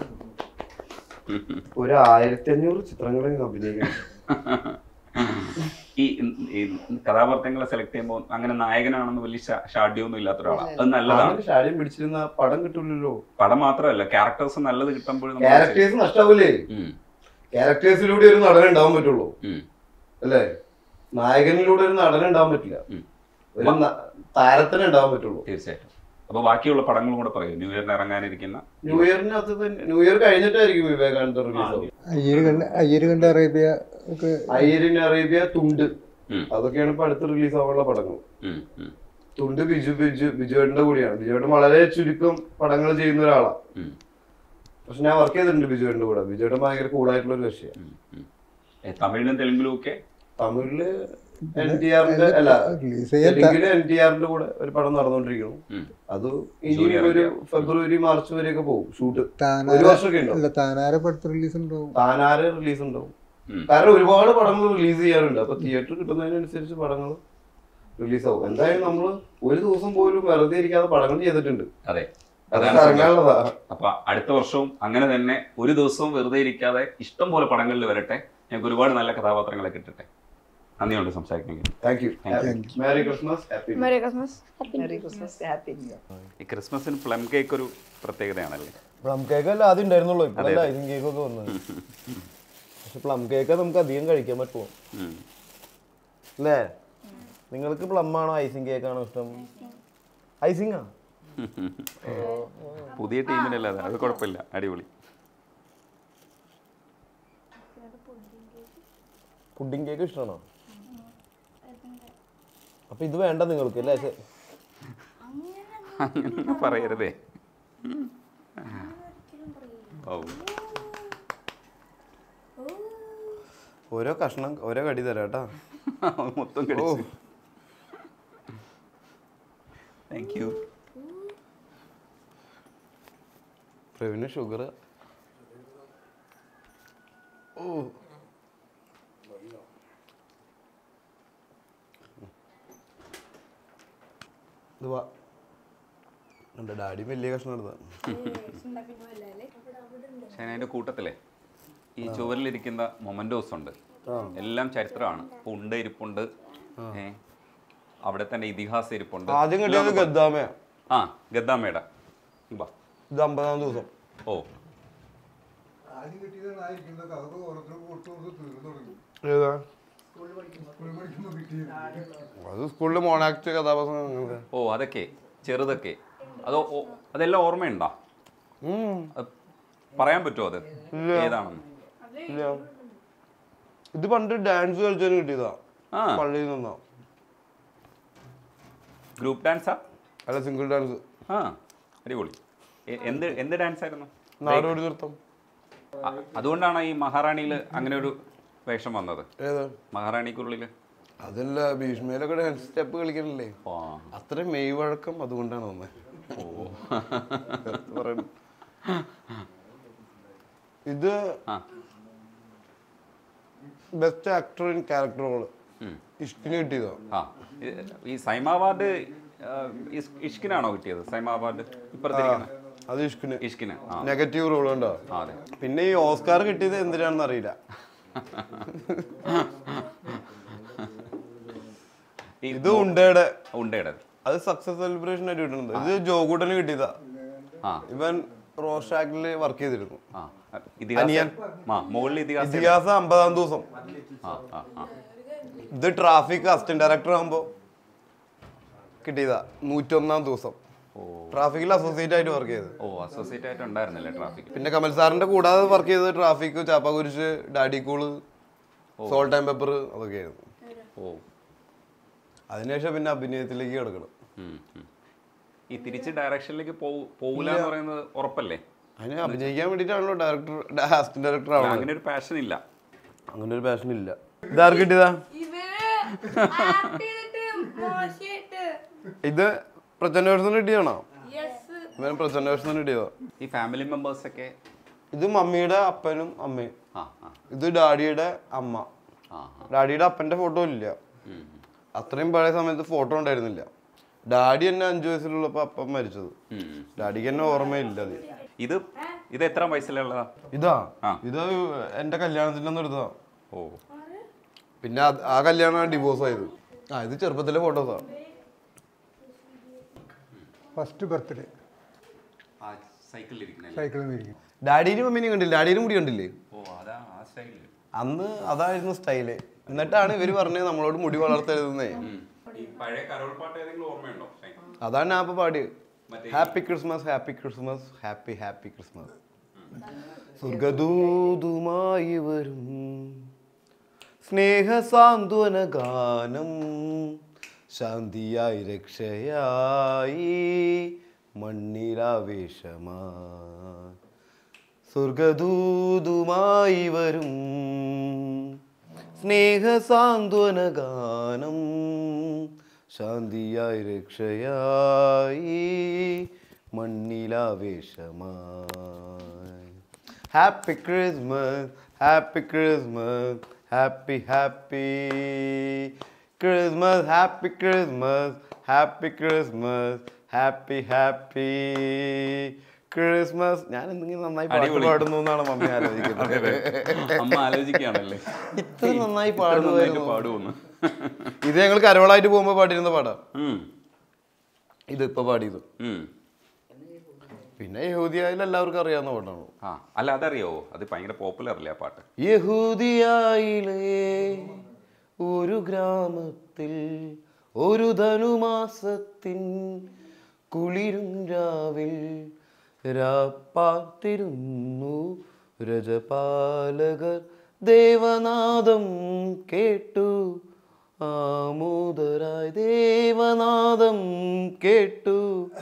ഒരു ആയിരത്തി അഞ്ഞൂറ് ചിത്രങ്ങളും അഭിനയിക്കണം ഈ ഈ കഥാപാത്രങ്ങളെ സെലക്ട് ചെയ്യുമ്പോൾ അങ്ങനെ നായകനാണെന്ന് വലിയ ഷാ- ഷാഢ്യമൊന്നും ഇല്ലാത്ത ഒരാളാണ് അത് നല്ലതാണ് അങ്ങനെ ഷാരിയും പിടിച്ചിരുന്ന പടം കിട്ടില്ലല്ലോ പടം മാത്രമല്ല ക്യാരക്ടേഴ്സ് നല്ലത് കിട്ടുമ്പോഴും ക്യാരക്ടേഴ്സ് നഷ്ടാവൂലേ ക്യാരക്ടേഴ്സിലൂടെ ഒരു നടൻ ഉണ്ടാവാൻ പറ്റുള്ളൂ അല്ലേ നായകനിലൂടെ ഒരു നടൻ ഉണ്ടാവാൻ പറ്റില്ല ഉം. ഒരു ന- താരത്തിന് ഉണ്ടാവാൻ പറ്റുള്ളൂ തീർച്ചയായിട്ടും അപ്പൊ ബാക്കിയുള്ള പടങ്ങളും കൂടെ പറയൂ ന്യൂ ഇയറിന് ഇറങ്ങാനിരിക്കുന്ന ന്യൂ ഇയറിനകത്ത് തന്നെ ന്യൂ ഇയർ കഴിഞ്ഞിട്ടായിരിക്കും വിവേകാനന്ദ റിലീസ് ആവും അയ്യര് കണ്ട അയ്യര് കണ്ട അറേബ്യ ഒക്കെ അയ്യരിൻ അറേബ്യ തുണ്ട് ഉം. അതൊക്കെയാണ് ഇപ്പൊ അടുത്ത് റിലീസ് ആവാനുള്ള പടങ്ങൾ ഉം, ഉം, തുണ്ട് ബിജു ബിജു ബിജുവേട്ടന്റെ കൂടിയാണ് ബിജുവേട്ടൻ വളരെ ചുരുക്കം പടങ്ങൾ ചെയ്യുന്ന ഒരാളാണ് ഉം, പക്ഷെ ഞാൻ വർക്ക് ചെയ്തിട്ടുണ്ട് ബിജുവേട്ടന്റെ കൂടെ ബിജുവേട്ടൻ ഭയങ്കര കൂളായിട്ടുള്ള ഒരു കക്ഷിയാണ് ഉം, ഉം. ഏ, തമിഴിലും തെലുങ്കിലും ഒക്കെ തമിഴില് എൻ ടി ആറിന്റെ അല്ല റിലീസ് ചെയ്യാൻ ത- തെലുങ്കില് എൻ ടി ആറിന്റെ കൂടെ ഒരു പടം നടന്നുകൊണ്ടിരിക്കുന്നു ഉം. അത് ഇനി ജൂനിയർ ഒരു എൻ.ടി.ആർ. ഫെബ്രുവരി മാർച്ച് വരെയൊക്കെ പോകും ഷൂട്ട് ഒരു താനാര വർഷമൊക്കെ ഉണ്ടാവും അല്ല താനാര പടത്ത് റിലീസ് ഉണ്ടാവും താനാരെ റിലീസ് ഉണ്ടാവും ഉം. കാരണം ഒരുപാട് പടങ്ങൾ റിലീസ് ചെയ്യാറുണ്ട് അപ്പൊ തിയേറ്റർ കിട്ടുന്നതിനനുസരിച്ച് പടങ്ങൾ റിലീസ് ആവും എന്തായാലും നമ്മള് ഒരു ദിവസം പോലും വെറുതെ ഇരിക്കാതെ പടങ്ങൾ ചെയ്തിട്ടുണ്ട് അതെ അതൊക്കെ അതാണ് ഇറങ്ങാനുള്ളതാ അപ്പൊ അടുത്ത വർഷവും അങ്ങനെ തന്നെ ഒരു ദിവസവും വെറുതെ ഇരിക്കാതെ ഇഷ്ടം പോലെ പടങ്ങളിൽ വരട്ടെ ഞങ്ങൾക്ക് ഒരുപാട് നല്ല കഥാപാത്രങ്ങളെ കിട്ടട്ടെ നന്ദിയുണ്ട് സംസാരിക്കുമെങ്കിൽ thank you Thank merry christmas happy merry christmas merry christmas happy new year ഈ ക്രിസ്മസിന് പ്ലം കേക്ക് ഒരു പ്രത്യേകതയാണല്ലേ പ്ലം കേക്ക് അല്ല ആദ്യം ഉണ്ടായിരുന്നുള്ളൂ ഇപ്പൊ അതെ, അതെ. ഐസിങ് കേക്ക് ഒക്കെ വന്നത് പക്ഷെ പ്ലം കേക്ക് നമുക്ക് അധികം കഴിക്കാൻ പറ്റുമോ ഉം. അല്ലേ നിങ്ങൾക്ക് പ്ലം ആണോ ഐസിങ് കേക്ക് ആണോ ഇഷ്ടം ഐസിങ് ആ പുതിയ ടീമിനല്ല അത് അത് കുഴപ്പമില്ല അടിപൊളി പുഡിംഗ് കേക്ക് ഇഷ്ടമാണോ അപ്പൊ ഇത് വേണ്ട നിങ്ങൾക്ക് അല്ലേ ശ- അങ്ങനെ പറയരുതേ ഓ ഓരോ കഷ്ണം ഓരോ കടി തരാം കേട്ടാ മൊത്തം കഴിച്ചു താങ്ക് യു പ്രവീണ് ഷുഗർ ഓ ഇത് വാ എൻ്റെ ഡാഡി വലിയ കഷ്ണം എടുത്താ പക്ഷേ അതിൻ്റെ കൂട്ടത്തിലെ ഈ ചുവരിലിരിക്കുന്ന മൊമൻറ്റോസ് ഉണ്ട് എല്ലാം ചരിത്രമാണ് ഇപ്പൊ ഉണ്ട് ഇരിപ്പുണ്ട് ഏ അവിടെ തന്നെ ഇതിഹാസം ഇരിപ്പുണ്ട് ആദ്യം കിട്ടിയത് ഗദ്ദാമയാ ആ ഗദ്ദാമേട വാ ഇത് അമ്പതാം ദിവസം ഓ ആദ്യം കിട്ടിയതായിരിക്കും അതൊക്കെ ഓരോരുത്തർക്ക് കൊടുത്തു കൊടുത്ത് തീർന്നു തുടങ്ങി ഏതാ സ്കൂളിൽ പഠിക്കുമ്പോൾ കിട്ടിയത് അത് സ്കൂളിൽ മോണാക്ട് കഥാപാത്രം അങ്ങനെ. ഓ അതൊക്കെ ചെറുതൊക്കെ അതോ ഓ- അതെല്ലാം ഓർമ്മയുണ്ടോ ഉം, അത് പറയാൻ പറ്റുമോ അത് ഏതാണെന്ന് ഇല്ല ഇത് പണ്ട് ഡാൻസ് കളിച്ചതിന് കിട്ടിയതാ ആ പള്ളിയിൽ നിന്നോ ഗ്രൂപ്പ് ഡാൻസാ അല്ല സിംഗിൾ ഡാൻസ് ആ അടിപൊളി എ- എന്ത് എന്ത് ഡാൻസ് ആയിരുന്നു നാടോടി നൃത്തം അ- അതുകൊണ്ടാണ് ഈ മഹാറാണിയിൽ അങ്ങനെ ഒരു വേഷം വന്നത് ഏതാ മഹാറാണിക്കുള്ളിൽ അതല്ല ഭീഷ്മയിലൊക്കെ ഡാൻസ് സ്റ്റെപ്പ് കളിക്കണില്ലേ ഓ അത്ര മെയ് വഴക്കം അതുകൊണ്ടാണ് വന്നത് ഓ പറയണം ഇത് ആ best actor in character role ഉം. ഇഷ്ടിന് കിട്ടിയതാ ആ ഇത് ഈ സൈമ അവാർഡ് ആ, ഇസ്- ഇഷ്കിനാണോ കിട്ടിയത് സൈമ അവാർഡ് ഇപ്പുറത്തിരിക്കുന്ന അത് ഇഷ്കിന് ഇഷ്കിന് ആ നെഗറ്റീവ് റോൾ ഉണ്ടോ ആ, അതെ പിന്നെ ഈ ഓസ്കാർ കിട്ടിയത് എന്തിനാണെന്ന് അറിയില്ല ഈ ഇത് ഉണ്ടയുടെ ഉണ്ടയുടെ അത് സക്സസ് സെലിബ്രേഷൻ ആയിട്ട് കിട്ടുന്നത് ഇത് ജോഗൂട്ടന് കിട്ടിയതാ ആ ഇവൻ റോഷാക്കിൽ വർക്ക് ചെയ്തിരുന്നു ആ ഇതിഹാസം അനിയൻ. ആ മുകളിൽ ഇതിഹാസം ഇതിഹാസം അമ്പതാം ദിവസം ആ ആ ആ ഇത് ട്രാഫിക് അസിസ്റ്റന്റ് ഡയറക്ടർ ആകുമ്പോൾ കിട്ടിയതാ നൂറ്റൊന്നാം ദിവസം ഓ ട്രാഫിക്കിൽ അസോസിയേറ്റ് ആയിട്ട് വർക്ക് ചെയ്തത് ഓ അസോസിയേറ്റ് ആയിട്ട് ഉണ്ടായിരുന്നല്ലേ ട്രാഫിക് പിന്നെ കമൽ സാറിന്റെ കൂടാതെ വർക്ക് ചെയ്തത് traffic Chappakurishu daddy cool salt and pepper അതൊക്കെയായിരുന്നു ഓ അതിനുശേഷം പിന്നെ അഭിനയത്തിലേക്ക് കിടക്കണം ഉം, ഉം. ഈ തിരിച്ച് ഡയറക്ഷനിലേക്ക് പോകില്ല എന്ന് പറയുന്നത് ഉറപ്പല്ലേ അതിന് അഭിനയിക്കാൻ വേണ്ടിയിട്ടാണല്ലോ ഡയറക്ടർ അസിസ്റ്റന്റ് ഡയറക്ടർ അല്ല, ആവണം അങ്ങനെ ഒരു പാഷൻ ഇല്ല അങ്ങനെ ഒരു പാഷൻ ഇല്ല ഇതാർക്ക് കിട്ടിയതാ ഇത് പ്രചന്റേഴ്സിന് കിട്ടിയാണോ ഇവൻ പ്രചന്റേഴ്സിന് കിട്ടിയതാ ഈ ഫാമിലി മെമ്പേഴ്സ് ഒക്കെ ഇത് മമ്മിയുടെ അപ്പനും അമ്മയും ആ ആ ഇത് ഡാഡിയുടെ അമ്മ ആ ഡാഡിയുടെ അപ്പന്റെ ഫോട്ടോ ഇല്ല ഉം, ഉം. അത്രയും പഴയ സമയത്ത് ഫോട്ടോ ഉണ്ടായിരുന്നില്ല ഡാഡി എന്നെ അഞ്ചു വയസ്സിലുള്ളപ്പോ അപ്പം മരിച്ചത് ഉം, ഉം. ഡാഡിക്ക് എന്നെ ഓർമ്മയില്ല അത് ഇത് ഇത് എത്ര വയസ്സിലുള്ളതാ ഇതാ ആ. ഇത് എന്റെ കല്യാണത്തിന്റെ ഒന്നും എടുത്തതാ ഓ പിന്നെ അത് ആ കല്യാണമാണ് ഡിവോഴ്സ് ആയത് ആ ഇത് ചെറുപ്പത്തിലെ ഫോട്ടോസാ ഫസ്റ്റ് ബർത്ത്ഡേ ആ സൈക്കിളിൽ ഇരിക്കണല്ലേ സൈക്കിളിൽ നിന്ന് ഇരിക്കും ഡാഡിനും മമ്മീനെയും കണ്ടില്ല ഡാഡിയുടെ മുടി കണ്ടില്ലേ ഓ അതാ ആ സ്റ്റൈലിൽ അന്ന് അതായിരുന്നു സ്റ്റൈല് എന്നിട്ടാണ് ഇവര് പറഞ്ഞത് നമ്മളോട് മുടി വളർത്തരുതെന്നേ ഈ പഴയ കരോൾ പാട്ട് ഏതെങ്കിലും ഓർമ്മയുണ്ടോ ഷൈൻ? അതാണ് ഞാൻ അപ്പൊ പാടിയത് മറ്റേ happy christmas happy christmas happy happy christmas സ്വർഗദൂതുമായി വരും സ്നേഹ സാന്ത്വന ഗാനം ശാന്തിയായി രക്ഷയായി മണ്ണിലാവേശമായി സ്വർഗദൂതുമായി വരും സ്നേഹ സാന്ത്വന ഗാനം ശാന്തിയായി രക്ഷയായി മണ്ണിലാവേശമായി happy christmas happy christmas happy happy christmas happy christmas happy christmas happy happy christmas ഞാൻ എന്തെങ്കിലും നന്നായി പാട്ട് അടിപൊളി. പാടുന്നു എന്നാണ് മമ്മി അതെ, ആലോചിക്കുന്നത് അതെ. അമ്മ ആലോചിക്കുകയാണല്ലേ ഇത്ര നന്നായി ഇത്ര നന്നായിട്ട് പാടുമായിരുന്നു പാടുമെന്ന് ഇത് ഞങ്ങൾ കരോളായിട്ട് പോകുമ്പോ പാടിയിരുന്ന പാടാ ഉം, ഇത് ഇപ്പൊ പാടിയത് ഉം. പിന്നെ യഹൂദിയായാലും എല്ലാവർക്കും അറിയാവുന്ന പാട്ടാണ് ആ അല്ല അതറിയാവോ അത് ഭയങ്കര പോപ്പുലർ അല്ലേ ആ പാട്ട് യഹൂദിയായിലെ ഒരു ഗ്രാമത്തിൽ ഒരു ധനുമാസത്തിൻ കുളിരും രാവിൽ രാപ്പാത്തിരുന്നു രജപാലകർ ദേവനാദം കേട്ടു ആമോദരായി ദേവനാദം കേട്ടു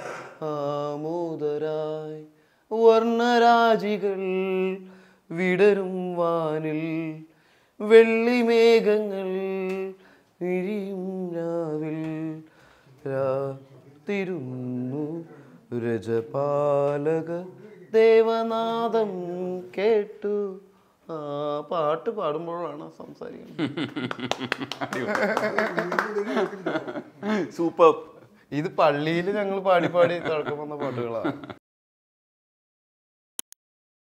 ആമോദരായി വർണ്ണരാജികൾ വിടരും വാനിൽ വെള്ളിമേഘങ്ങൾ വിരിയും രാവിൽ രാത്തിരുന്നു രജപാലക ദേവനാദം കേട്ടു ആ പാട്ട് പാടുമ്പോഴാണ് സംസാരിക്കുന്നത് സൂപ്പർ ഇത് പള്ളിയിൽ ഞങ്ങൾ പാടി പാടി തിളക്കം വന്ന പാട്ടുകളാണ്